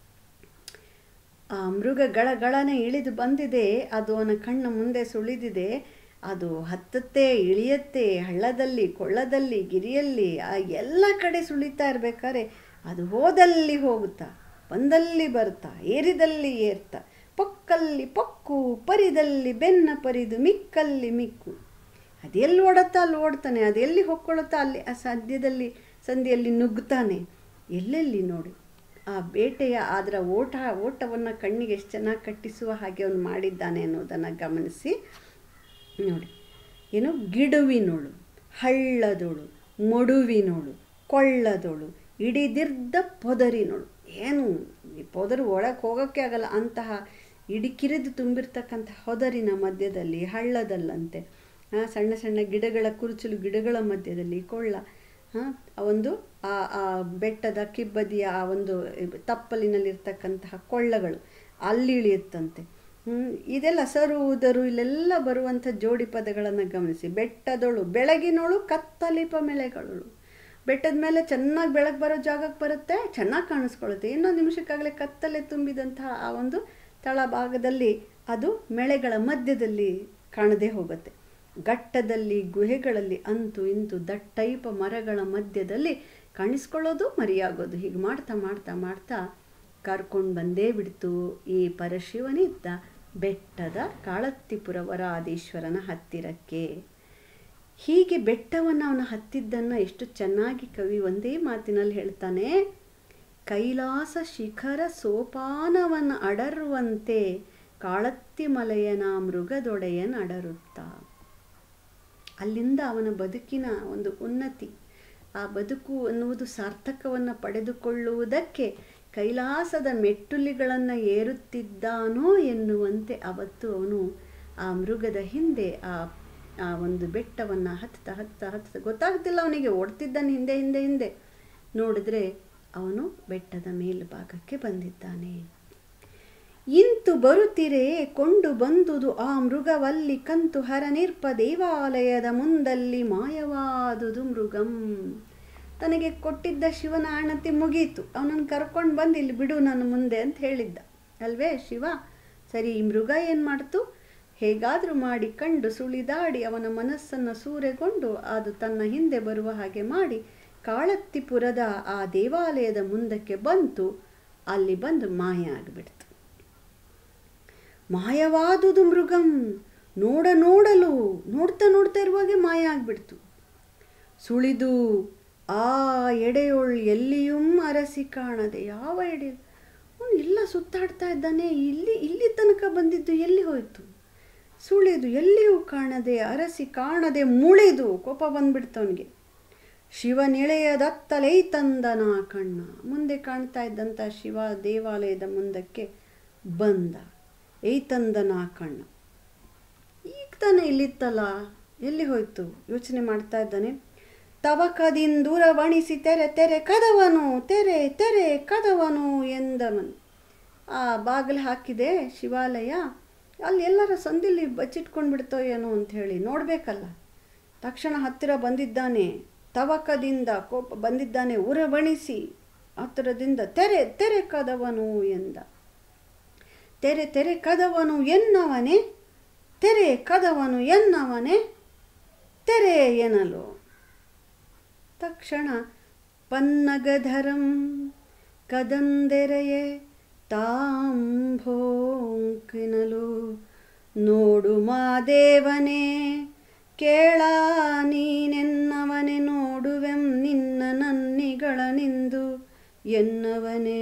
ಆ ಮೃಗ ಗಳಗಳನೆ ಇಳಿದು ಬಂದಿದೆ ಅದು ಅವನ ಕಣ್ಣ ಮುಂದೆ ಸುಳಿದಿದೆ ಅದು ಹತ್ತತ್ತೆ ಇಳಿಯತ್ತೆ ಹಳ್ಳದಲ್ಲಿ ಕೊಳ್ಳದಲ್ಲಿ ಗಿರಿಯಲ್ಲಿ ಆ ಎಲ್ಲ ಕಡೆ ಸುಳಿತಾ ಇರ್ಬೇಕಾದ್ರೆ ಅದು ಹೋದಲ್ಲಿ ಹೋಗುತ್ತಾ ಬಂದಲ್ಲಿ ಬರ್ತಾ ಏರಿದಲ್ಲಿ ಏರ್ತಾ ಪೊಕ್ಕಲ್ಲಿ ಪೊಕ್ಕು ಪರಿದಲ್ಲಿ ಬೆನ್ನ ಪರಿದು ಮಿಕ್ಕಲ್ಲಿ ಮಿಕ್ಕು ಅದೆಲ್ಲಿ ಓಡುತ್ತಾ ಅಲ್ಲಿ ಓಡ್ತಾನೆ ಅದೆಲ್ಲಿ ಹೊಕ್ಕೊಳ್ಳುತ್ತಾ ಅಲ್ಲಿ ಆ ಸದ್ಯದಲ್ಲಿ ಸಂಧಿಯಲ್ಲಿ ನುಗ್ಗುತ್ತಾನೆ ಎಲ್ಲೆಲ್ಲಿ ನೋಡಿ ಆ ಬೇಟೆಯ ಅದರ ಓಟ ಓಟವನ್ನು ಕಣ್ಣಿಗೆ ಎಷ್ಟು ಚೆನ್ನಾಗಿ ಕಟ್ಟಿಸುವ ಹಾಗೆ ಅವನು ಮಾಡಿದ್ದಾನೆ ಅನ್ನೋದನ್ನು ಗಮನಿಸಿ ನೋಡಿ ಏನು ಗಿಡುವಿನೊಳು ಹಳ್ಳದೊಳು ಮೊಡುವಿನೊಳು ಕೊಳ್ಳದೊಳು ಇಡಿದಿರ್ದ ಪೊದರಿನೊಳು ಏನು ಈ ಪೊದರು ಒಳಗೆ ಹೋಗೋಕ್ಕೆ ಆಗಲ್ಲ ಅಂತಹ ಇಡಿಕಿರಿದು ತುಂಬಿರ್ತಕ್ಕಂಥ ಹೊದರಿನ ಮಧ್ಯದಲ್ಲಿ ಹಳ್ಳದಲ್ಲಂತೆ ಸಣ್ಣ ಸಣ್ಣ ಗಿಡಗಳ ಕುರುಚಲು ಗಿಡಗಳ ಮಧ್ಯದಲ್ಲಿ ಕೊಳ್ಳ ಒಂದು ಆ ಆ ಬೆಟ್ಟದ ಕಿಬ್ಬದಿಯ ಆ ಒಂದು ತಪ್ಪಲಿನಲ್ಲಿರ್ತಕ್ಕಂತಹ ಕೊಳ್ಳಗಳು ಅಲ್ಲಿ ಇಳಿಯುತ್ತಂತೆ ಇದೆಲ್ಲ ಸರು ಉದರು ಇಲ್ಲೆಲ್ಲ ಬರುವಂಥ ಜೋಡಿ ಪದಗಳನ್ನು ಗಮನಿಸಿ ಬೆಟ್ಟದೊಳು ಬೆಳಗಿನೊಳು ಕತ್ತಲಿಪ ಮೆಳೆಗಳು ಬೆಟ್ಟದ ಮೇಲೆ ಚೆನ್ನಾಗಿ ಬೆಳಕು ಬರೋ ಜಾಗಕ್ಕೆ ಬರುತ್ತೆ ಚೆನ್ನಾಗಿ ಕಾಣಿಸ್ಕೊಳ್ಳುತ್ತೆ ಇನ್ನೊಂದು ನಿಮಿಷಕ್ಕಾಗಲೇ ಕತ್ತಲೆ ತುಂಬಿದಂತಹ ಆ ಒಂದು ತಳಭಾಗದಲ್ಲಿ ಅದು ಮೆಳೆಗಳ ಮಧ್ಯದಲ್ಲಿ ಕಾಣದೇ ಹೋಗುತ್ತೆ ಘಟ್ಟದಲ್ಲಿ ಗುಹೆಗಳಲ್ಲಿ ಅಂತೂ ಇಂತು ದಟ್ಟೈಪ ಮರಗಳ ಮಧ್ಯದಲ್ಲಿ ಕಾಣಿಸ್ಕೊಳ್ಳೋದು ಮರಿಯಾಗೋದು ಹೀಗೆ ಮಾಡ್ತಾ ಮಾಡ್ತಾ ಮಾಡ್ತಾ ಕರ್ಕೊಂಡು ಬಂದೇ ಬಿಡ್ತು ಈ ಪರಶಿವನಿದ್ದ ಬೆಟ್ಟದ ಕಾಳತ್ತಿಪುರ ವರಾದೀಶ್ವರನ ಹತ್ತಿರಕ್ಕೆ ಹೀಗೆ ಬೆಟ್ಟವನ್ನು ಅವನು ಹತ್ತಿದ್ದನ್ನು ಎಷ್ಟು ಚೆನ್ನಾಗಿ ಕವಿ ಒಂದೇ ಮಾತಿನಲ್ಲಿ ಹೇಳ್ತಾನೆ ಕೈಲಾಸ ಶಿಖರ ಸೋಪಾನವನ್ನು ಅಡರುವಂತೆ ಕಾಳತ್ತಿ ಮಲೆಯನ ಮೃಗದೊಡೆಯನ್ ಅಡರುತ್ತಾ ಅಲ್ಲಿಂದ ಅವನ ಬದುಕಿನ ಒಂದು ಉನ್ನತಿ ಆ ಬದುಕು ಅನ್ನುವುದು ಸಾರ್ಥಕವನ್ನು ಪಡೆದುಕೊಳ್ಳುವುದಕ್ಕೆ ಕೈಲಾಸದ ಮೆಟ್ಟುಲಿಗಳನ್ನು ಏರುತ್ತಿದ್ದಾನೋ ಎನ್ನುವಂತೆ ಅವತ್ತು ಅವನು ಆ ಮೃಗದ ಹಿಂದೆ ಆ ಆ ಒಂದು ಬೆಟ್ಟವನ್ನು ಹತ್ತ ಹತ್ತ ಹತ್ತ ಗೊತ್ತಾಗ್ತಿಲ್ಲ ಅವನಿಗೆ ಓಡ್ತಿದ್ದಾನೆ ಹಿಂದೆ ಹಿಂದೆ ಹಿಂದೆ ನೋಡಿದ್ರೆ ಅವನು ಬೆಟ್ಟದ ಮೇಲ್ಭಾಗಕ್ಕೆ ಬಂದಿದ್ದಾನೆ ಇಂತು ಬರುತ್ತಿರೆ ಕೊಂಡು ಬಂದುದು ಆ ಮೃಗವಲ್ಲಿ ಕಂತು ಹರನಿರ್ಪ ದೇವಾಲಯದ ಮುಂದಲ್ಲಿ ಮಾಯವಾದುದು ಮೃಗಂ ತನಗೆ ಕೊಟ್ಟಿದ್ದ ಶಿವನ ಆಣತಿ ಮುಗೀತು ಅವನನ್ನು ಕರ್ಕೊಂಡು ಬಂದು ಇಲ್ಲಿ ಬಿಡು ನನ್ನ ಮುಂದೆ ಅಂತ ಹೇಳಿದ್ದ ಅಲ್ವೇ ಶಿವ ಸರಿ ಈ ಮೃಗ ಏನು ಮಾಡ್ತು ಹೇಗಾದರೂ ಮಾಡಿ ಕಂಡು ಸುಳಿದಾಡಿ ಅವನ ಮನಸ್ಸನ್ನು ಸೂರೆಗೊಂಡು ಅದು ತನ್ನ ಹಿಂದೆ ಬರುವ ಹಾಗೆ ಮಾಡಿ ಕಾಳತ್ತಿಪುರದ ಆ ದೇವಾಲಯದ ಮುಂದಕ್ಕೆ ಬಂತು ಅಲ್ಲಿ ಬಂದು ಮಾಯ ಆಗಿಬಿಡ್ತು ಮಾಯವಾದುದು ಮೃಗಂ ನೋಡ ನೋಡಲು ನೋಡ್ತಾ ನೋಡ್ತಾ ಇರುವಾಗೆ ಮಾಯ ಆಗಿಬಿಡ್ತು ಸುಳಿದು ಆ ಎಡೆಯೊಳ್ ಎಲ್ಲಿಯೂ ಅರಸಿ ಕಾಣದೆ ಯಾವ ಎಡೆ ಅವನು ಎಲ್ಲ ಸುತ್ತಾಡ್ತಾ ಇದ್ದಾನೆ ಇಲ್ಲಿ ಇಲ್ಲಿ ತನಕ ಬಂದಿದ್ದು ಎಲ್ಲಿ ಹೋಯಿತು ಸುಳಿದು ಎಲ್ಲಿಯೂ ಕಾಣದೆ ಅರಸಿ ಕಾಣದೆ ಮುಳಿದು ಕೋಪ ಬಂದ್ಬಿಡ್ತವನಿಗೆ ಶಿವನಿಳೆಯದತ್ತಲೈ ತಂದನ ಕಣ್ಣ ಮುಂದೆ ಕಾಣ್ತಾ ಇದ್ದಂಥ ಶಿವ ದೇವಾಲಯದ ಮುಂದಕ್ಕೆ ಬಂದ ಏತಂದನ ಕಣ್ಣ ಈಗ ತಾನೇ ಇಲ್ಲಿತ್ತಲ್ಲ ಎಲ್ಲಿ ಹೋಯ್ತು ಯೋಚನೆ ಮಾಡ್ತಾ ಇದ್ದಾನೆ ತವಕದಿಂದೂರ ವಣಿಸಿ ತೆರೆ ತೆರೆ ಕದವನು ತೆರೆ ತೆರೆ ಕದವನು ಎಂದವನು ಆ ಬಾಗಿಲು ಹಾಕಿದೆ ಶಿವಾಲಯ ಅಲ್ಲಿ ಎಲ್ಲರ ಸಂದಿಲಿ ಬಚ್ಚಿಟ್ಕೊಂಡು ಬಿಡ್ತೋ ಏನೋ ಅಂಥೇಳಿ ನೋಡಬೇಕಲ್ಲ ತಕ್ಷಣ ಹತ್ತಿರ ಬಂದಿದ್ದಾನೆ ತವಕದಿಂದ ಕೋಪ ಬಂದಿದ್ದಾನೆ ಉರಬಣಿಸಿ ಹತ್ತಿರದಿಂದ ತೆರೆ ತೆರೆ ಕದವನು ಎಂದ ತೆರೆ ತೆರೆ ಕದವನು ಎನ್ನವನೇ ತೆರೆ ಕದವನು ಎನ್ನವನೇ ತೆರೆ ಎನ್ನಲು ತಕ್ಷಣ ಪನ್ನಗಧರಂ ಕದಂದೆರೆಯೇ ತಾಂಭೋಂಕಿನಲು ನೋಡು ಮಾದೇವನೇ ಕೇಳ ನೀನೆನ್ನವನೆ ನೋಡುವೆಂ ನಿನ್ನ ನನ್ನಿಗಳ ನಿಂದು ಎನ್ನವನೇ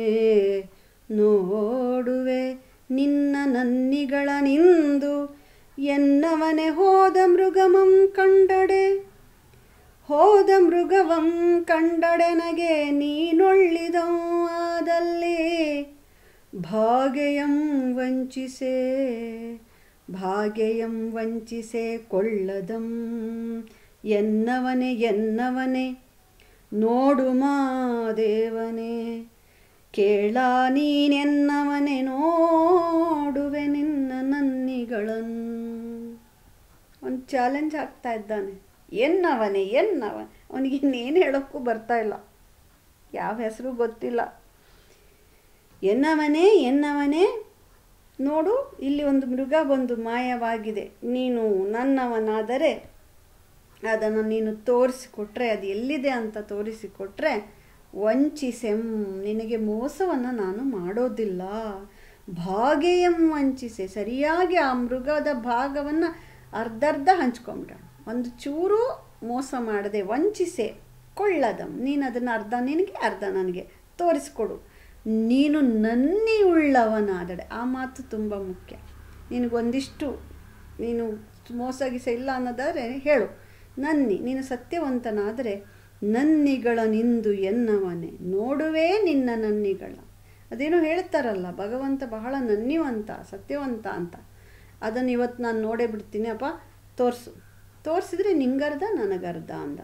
ನೋಡುವೆ ನಿನ್ನ ನನ್ನಿಗಳ ನಿಂದು ಎನ್ನವನೆ ಹೋದ ಮೃಗಮಂ ಕಂಡಡೆ ಹೋದ ಮೃಗವಂ ಕಂಡಡೆನಗೆ ನೀನೊಳ್ಳಿದಂ ಆದಲ್ಲಿ ಭಾಗ್ಯಂ ವಂಚಿಸೆ ಭಾಗ್ಯಂ ವಂಚಿಸೆ ಕೊಳ್ಳದಂ ಎನ್ನವನೆ ಎನ್ನವನೆ ನೋಡು ಮಾದೇವನೇ ಕೇಳ ನೀನೆನ್ನವನೆ ನೋಡುವೆ ನಿನ್ನ ನನ್ನಿಗಳನ್ನು ಒಂದು ಚಾಲೆಂಜ್ ಆಗ್ತಾ ಇದ್ದಾನೆ ಎನ್ನವನೇ ಎನ್ನವ ಅವನಿಗೆ ಇನ್ನೇನು ಹೇಳೋಕ್ಕೂ ಬರ್ತಾ ಇಲ್ಲ ಯಾವ ಹೆಸರು ಗೊತ್ತಿಲ್ಲ ಎನ್ನವನೇ ಎನ್ನವನೇ ನೋಡು ಇಲ್ಲಿ ಒಂದು ಮೃಗ ಬಂದು ಮಾಯವಾಗಿದೆ ನೀನು ನನ್ನವನಾದರೆ ಅದನ್ನು ನೀನು ತೋರಿಸಿಕೊಟ್ರೆ ಅದು ಎಲ್ಲಿದೆ ಅಂತ ತೋರಿಸಿಕೊಟ್ರೆ ವಂಚಿಸೆಂ ನಿನಗೆ ಮೋಸವನ್ನು ನಾನು ಮಾಡೋದಿಲ್ಲ ಭಾಗ್ಯಂ ವಂಚಿಸೆ ಸರಿಯಾಗಿ ಆ ಮೃಗದ ಭಾಗವನ್ನು ಅರ್ಧರ್ಧ ಹಂಚ್ಕೊಂಬಿಡೋಣ ಒಂದು ಚೂರು ಮೋಸ ಮಾಡದೆ ವಂಚಿಸೆ ಕೊಳ್ಳದಂ ನೀನು ಅದನ್ನು ಅರ್ಧ ನಿನಗೆ ಅರ್ಧ ನನಗೆ ತೋರಿಸ್ಕೊಡು ನೀನು ನನ್ನಿ ಉಳ್ಳವನಾದಡೆ ಆ ಮಾತು ತುಂಬ ಮುಖ್ಯ ನಿನಗೊಂದಿಷ್ಟು ನೀನು ಮೋಸ ಗೀಸ ಇಲ್ಲ ಅನ್ನೋದಾದರೆ ಹೇಳು ನನ್ನಿ ನೀನು ಸತ್ಯವಂತನಾದರೆ ನನ್ನಿಗಳ ನಿಂದು ಎನ್ನವನೇ ನೋಡುವೇ ನಿನ್ನ ನನ್ನಿಗಳ ಅದೇನೋ ಹೇಳ್ತಾರಲ್ಲ ಭಗವಂತ ಬಹಳ ನನ್ನಿವಂತ ಸತ್ಯವಂತ ಅಂತ ಅದನ್ನು ಇವತ್ತು ನಾನು ನೋಡೇ ಬಿಡ್ತೀನಿ ಅಪ್ಪ ತೋರಿಸು ತೋರಿಸಿದ್ರೆ ನಿಂಗರ್ಧ ನನಗರ್ಧ ಅಂದ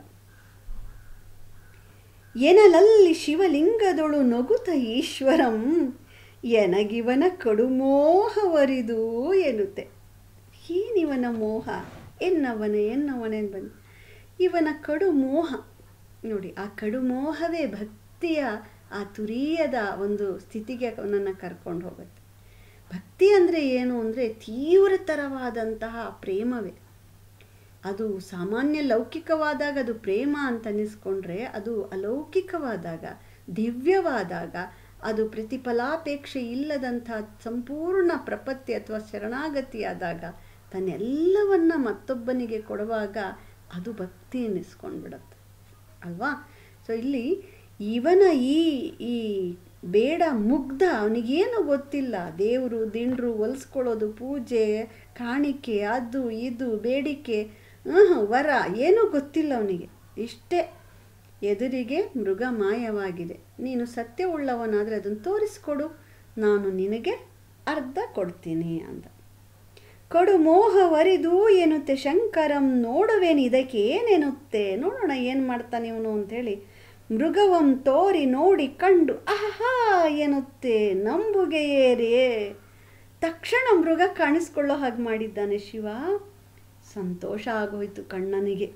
ಎನಲಲ್ಲಿ ಶಿವಲಿಂಗದೊಳು ನಗುತ ಈಶ್ವರಂ ಎನಗಿವನ ಕಡುಮೋಹವರಿದು ಎನ್ನುತ್ತೆ ಏನಿವನ ಮೋಹ ಎನ್ನವನ ಎನ್ನವನೇ ಬಂದು ಇವನ ಕಡು ಮೋಹ ನೋಡಿ ಆ ಕಡು ಮೋಹವೇ ಭಕ್ತಿಯ ಆ ತುರಿಯದ ಒಂದು ಸ್ಥಿತಿಗೆ ಅವನನ್ನು ಕರ್ಕೊಂಡು ಹೋಗುತ್ತೆ ಭಕ್ತಿ ಅಂದರೆ ಏನು ಅಂದರೆ ತೀವ್ರತರವಾದಂತಹ ಪ್ರೇಮವೇ ಅದು ಸಾಮಾನ್ಯ ಲೌಕಿಕವಾದಾಗ ಅದು ಪ್ರೇಮ ಅಂತ ಅನ್ನಿಸ್ಕೊಂಡ್ರೆ ಅದು ಅಲೌಕಿಕವಾದಾಗ ದಿವ್ಯವಾದಾಗ ಅದು ಪ್ರತಿಫಲಾಪೇಕ್ಷೆ ಇಲ್ಲದಂಥ ಸಂಪೂರ್ಣ ಪ್ರಪತ್ತಿ ಅಥವಾ ಶರಣಾಗತಿಯಾದಾಗ ತನ್ನೆಲ್ಲವನ್ನ ಮತ್ತೊಬ್ಬನಿಗೆ ಕೊಡುವಾಗ ಅದು ಭಕ್ತಿ ಅನ್ನಿಸ್ಕೊಂಡ್ಬಿಡತ್ತೆ ಅಲ್ವಾ ಸೊ ಇಲ್ಲಿ ಇವನ ಈ ಈ ಬೇಡ ಮುಗ್ಧ ಅವನಿಗೇನು ಗೊತ್ತಿಲ್ಲ ದೇವರು ದಿಂಡ್ರು ಹೊಲಿಸ್ಕೊಳ್ಳೋದು ಪೂಜೆ ಕಾಣಿಕೆ ಅದು ಇದು ಬೇಡಿಕೆ ವರ ಏನೂ ಗೊತ್ತಿಲ್ಲ ಅವನಿಗೆ ಇಷ್ಟೇ ಎದುರಿಗೆ ಮೃಗ ಮಾಯವಾಗಿದೆ ನೀನು ಸತ್ಯವುಳ್ಳವನಾದರೆ ಅದನ್ನು ತೋರಿಸ್ಕೊಡು ನಾನು ನಿನಗೆ ಅರ್ಧ ಕೊಡ್ತೀನಿ ಅಂದ ಕಡು ಮೋಹವರಿದು ಎನ್ನುತ್ತೆ ಶಂಕರಂ ನೋಡುವೇನು ಇದಕ್ಕೆ ಏನೆನ್ನುತ್ತೆ ನೋಡೋಣ ಏನು ಮಾಡ್ತಾನೆ ಇವನು ಅಂಥೇಳಿ ಮೃಗವಂ ತೋರಿ ನೋಡಿ ಕಂಡು ಆಹಾ ಎನ್ನುತ್ತೆ ನಂಬುಗೆಯೇರೇ ತಕ್ಷಣ ಮೃಗ ಕಾಣಿಸ್ಕೊಳ್ಳೋ ಹಾಗೆ ಮಾಡಿದ್ದಾನೆ ಶಿವ ಸಂತೋಷ ಆಗೋಯ್ತು ಕಣ್ಣನಿಗೆ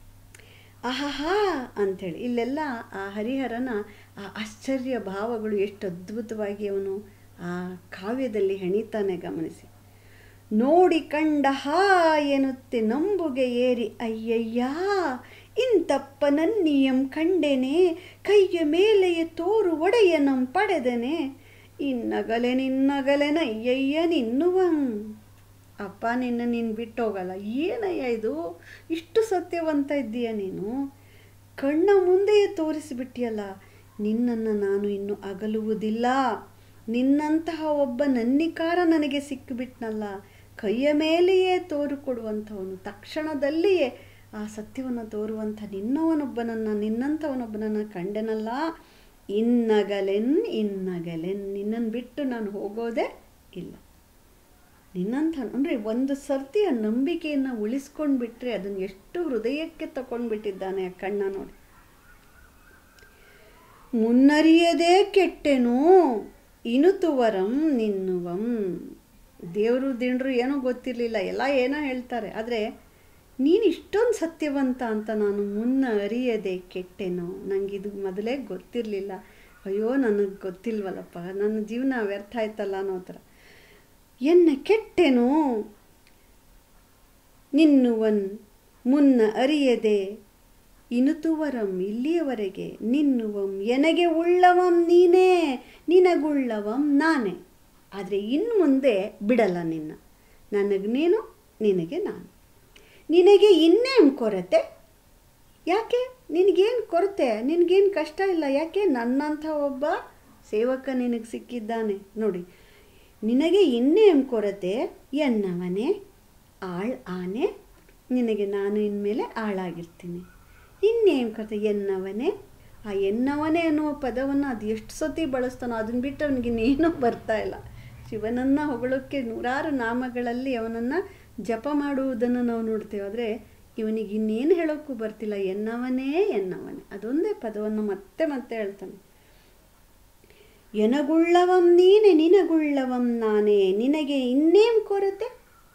ಆಹಾ ಅಂಥೇಳಿ ಇಲ್ಲೆಲ್ಲ ಆ ಹರಿಹರನ ಆ ಆಶ್ಚರ್ಯ ಭಾವಗಳು ಎಷ್ಟು ಅದ್ಭುತವಾಗಿ ಅವನು ಆ ಕಾವ್ಯದಲ್ಲಿ ಹೆಣಿತಾನೆ ಗಮನಿಸಿ ನೋಡಿ ಕಂಡ ಹಾ ಎನ್ನುತ್ತೆ ನಂಬುಗೆ ಏರಿ ಅಯ್ಯಯ್ಯ ಇಂತಪ್ಪ ನನ್ನಿಯಂ ಕಂಡೆನೆ ಕೈಯ ಮೇಲೆಯೇ ತೋರು ಒಡೆಯನಂ ಪಡೆದನೆ ಇನ್ನಗಲೆ ನಿನ್ನಗಲೆನ ಅಯ್ಯಯ್ಯ ನಿನ್ನುವಂ ಅಪ್ಪ ನಿನ್ನ ನೀನು ಬಿಟ್ಟೋಗಲ್ಲ ಏನಯ್ಯ ಇದು ಇಷ್ಟು ಸತ್ಯವಂತ ಇದ್ದೀಯ ನೀನು ಕಣ್ಣ ಮುಂದೆಯೇ ತೋರಿಸಿಬಿಟ್ಟಿಯಲ್ಲ ನಿನ್ನನ್ನು ನಾನು ಇನ್ನು ಅಗಲುವುದಿಲ್ಲ ನಿನ್ನಂತಹ ಒಬ್ಬ ನನ್ನಿಕಾರ ನನಗೆ ಸಿಕ್ಕಿಬಿಟ್ನಲ್ಲ ಕೈಯ ಮೇಲೆಯೇ ತೋರು ಕೊಡುವಂಥವನು ತಕ್ಷಣದಲ್ಲಿಯೇ ಆ ಸತ್ಯವನ್ನು ತೋರುವಂಥ ನಿನ್ನವನೊಬ್ಬನನ್ನು ನಿನ್ನಂಥವನೊಬ್ಬನನ್ನು ಕಂಡೆನಲ್ಲ ಇನ್ನಗಲೆನ್ ಇನ್ನಗಲೆನ್ ನಿನ್ನನ್ನು ಬಿಟ್ಟು ನಾನು ಹೋಗೋದೇ ಇಲ್ಲ ನಿನ್ನಂಥ ಅಂದರೆ ಒಂದು ಸರ್ತಿ ಆ ನಂಬಿಕೆಯನ್ನು ಉಳಿಸ್ಕೊಂಡು ಬಿಟ್ಟರೆ ಅದನ್ನು ಎಷ್ಟು ಹೃದಯಕ್ಕೆ ತಗೊಂಡ್ಬಿಟ್ಟಿದ್ದಾನೆ ಆ ಕಣ್ಣ ನೋಡಿ ಮುನ್ನರಿಯದೇ ಕೆಟ್ಟೆನು ಇನುತುವರಂ ನಿನ್ನುವಂ ದೇವರು ದಿಂಡ್ರು ಏನೂ ಗೊತ್ತಿರಲಿಲ್ಲ ಎಲ್ಲ ಏನೋ ಹೇಳ್ತಾರೆ ಆದರೆ ನೀನು ಇಷ್ಟೊಂದು ಸತ್ಯವಂತ ಅಂತ ನಾನು ಮುನ್ನ ಅರಿಯದೆ ಕೆಟ್ಟೆನೋ ನನಗಿದು ಮೊದಲೇ ಗೊತ್ತಿರಲಿಲ್ಲ ಅಯ್ಯೋ ನನಗೆ ಗೊತ್ತಿಲ್ವಲ್ಲಪ್ಪ ನನ್ನ ಜೀವನ ವ್ಯರ್ಥ ಆಯ್ತಲ್ಲ ಅನ್ನೋ ಥರ ಎನ್ನ ಕೆಟ್ಟೆನೋ ನಿನ್ನುವನ್ ಮುನ್ನ ಅರಿಯದೆ ಇನುತುವರಂ ಇಲ್ಲಿಯವರೆಗೆ ನಿನ್ನುವಂ ಎನಗೆ ಉಳ್ಳವಂ ನೀನೇ ನಿನಗುಳ್ಳವಂ ನಾನೇ ಆದರೆ ಇನ್ನು ಮುಂದೆ ಬಿಡಲ್ಲ ನಿನ್ನ ನನಗೆ ನೀನು ನಿನಗೆ ನಾನು ನಿನಗೆ ಇನ್ನೇನು ಕೊರತೆ ಯಾಕೆ ನಿನಗೇನು ಕೊರತೆ ನಿನಗೇನು ಕಷ್ಟ ಇಲ್ಲ ಯಾಕೆ ನನ್ನಂಥ ಒಬ್ಬ ಸೇವಕ ನಿನಗೆ ಸಿಕ್ಕಿದ್ದಾನೆ ನೋಡಿ ನಿನಗೆ ಇನ್ನೇನು ಕೊರತೆ ಎನ್ನವನೇ ಆಳ್ ಆನೆ ನಿನಗೆ ನಾನು ಇನ್ಮೇಲೆ ಆಳಾಗಿರ್ತೀನಿ ಇನ್ನೇನು ಕೊರತೆ ಎನ್ನವನೇ ಆ ಎನ್ನವನೇ ಅನ್ನುವ ಪದವನ್ನು ಅದು ಎಷ್ಟು ಸತಿ ಬಳಸ್ತಾನೋ ಅದನ್ನು ಬಿಟ್ಟು ಅವನಿಗೆ ಇನ್ನೇನೂ ಬರ್ತಾ ಇಲ್ಲ ಶಿವನನ್ನು ಹೊಗಳೋಕ್ಕೆ ನೂರಾರು ನಾಮಗಳಲ್ಲಿ ಅವನನ್ನು ಜಪ ಮಾಡುವುದನ್ನು ನಾವು ನೋಡ್ತೇವೆ ಆದರೆ ಇವನಿಗೆ ಇನ್ನೇನು ಹೇಳೋಕ್ಕೂ ಬರ್ತಿಲ್ಲ ಎನ್ನವನೇ ಎನ್ನವನೇ ಅದೊಂದೇ ಪದವನ್ನು ಮತ್ತೆ ಮತ್ತೆ ಹೇಳ್ತಾನೆ ಎನಗುಳ್ಳವಂ ನೀನೆ ನಿನಗುಳ್ಳವಂ ನಾನೇ ನಿನಗೆ ಇನ್ನೇಂ ಕೊರತೆ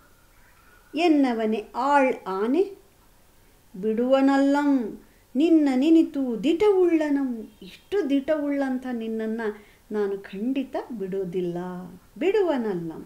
ಎನ್ನವನೇ ಆಳ್ ಆನೆ ಬಿಡುವನಲ್ಲಂ ನಿನ್ನ ನಿನಿತು ದಿಟವುಳ್ಳನಂ ಇಷ್ಟು ದಿಟವುಳ್ಳಂಥ ನಿನ್ನನ್ನು ನಾನು ಖಂಡಿತ ಬಿಡೋದಿಲ್ಲ ಬಿಡುವನಲ್ಲಂ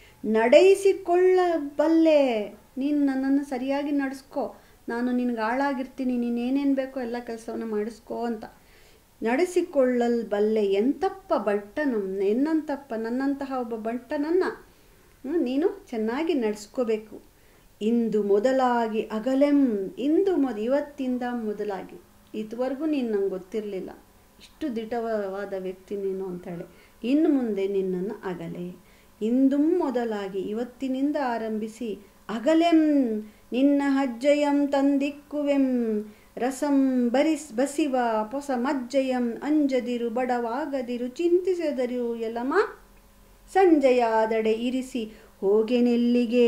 ನಡೆಯಿಸಿಕೊಳ್ಳಬಲ್ಲೆ ನೀನು ನನ್ನನ್ನು ಸರಿಯಾಗಿ ನಡೆಸ್ಕೋ ನಾನು ನಿನಗೆ ಆಳಾಗಿರ್ತೀನಿ ನೀನು ಏನೇನು ಬೇಕೋ ಎಲ್ಲ ಕೆಲಸವನ್ನು ಮಾಡಿಸ್ಕೋ ಅಂತ ನಡೆಸಿಕೊಳ್ಳಲ್ ಬಲ್ಲೆ ಎಂತಪ್ಪ ಬಟ್ಟನಂ ಎನ್ನಂತಪ್ಪ ನನ್ನಂತಹ ಒಬ್ಬ ಬಂಟನನ್ನು ನೀನು ಚೆನ್ನಾಗಿ ನಡೆಸ್ಕೋಬೇಕು ಇಂದು ಮೊದಲಾಗಿ ಅಗಲೆಂ ಇಂದು ಮೊದ ಇವತ್ತಿಂದ ಮೊದಲಾಗಿ ಇದುವರೆಗೂ ನೀನು ನಂಗೆ ಗೊತ್ತಿರಲಿಲ್ಲ ಇಷ್ಟು ದಿಟವಾದ ವ್ಯಕ್ತಿ ನೀನು ಅಂತೇಳಿ ಇನ್ನು ಮುಂದೆ ನಿನ್ನನ್ನು ಅಗಲೆ ಇಂದು ಮೊದಲಾಗಿ ಇವತ್ತಿನಿಂದ ಆರಂಭಿಸಿ ಅಗಲೆಂ ನಿನ್ನ ಹಜ್ಜಯಂ ತಂದಿಕ್ಕುವೆಂ ರಸಂ ಬರಿಸ್ ಬಸಿವ ಹೊಸ ಮಜ್ಜಯಂ ಅಂಜದಿರು ಬಡವಾಗದಿರು ಚಿಂತಿಸದಿರು ಎಲ್ಲಮ ಸಂಜೆಯಾದಡೆ ಇರಿಸಿ ಹೋಗೆನೆಲ್ಲಿಗೆ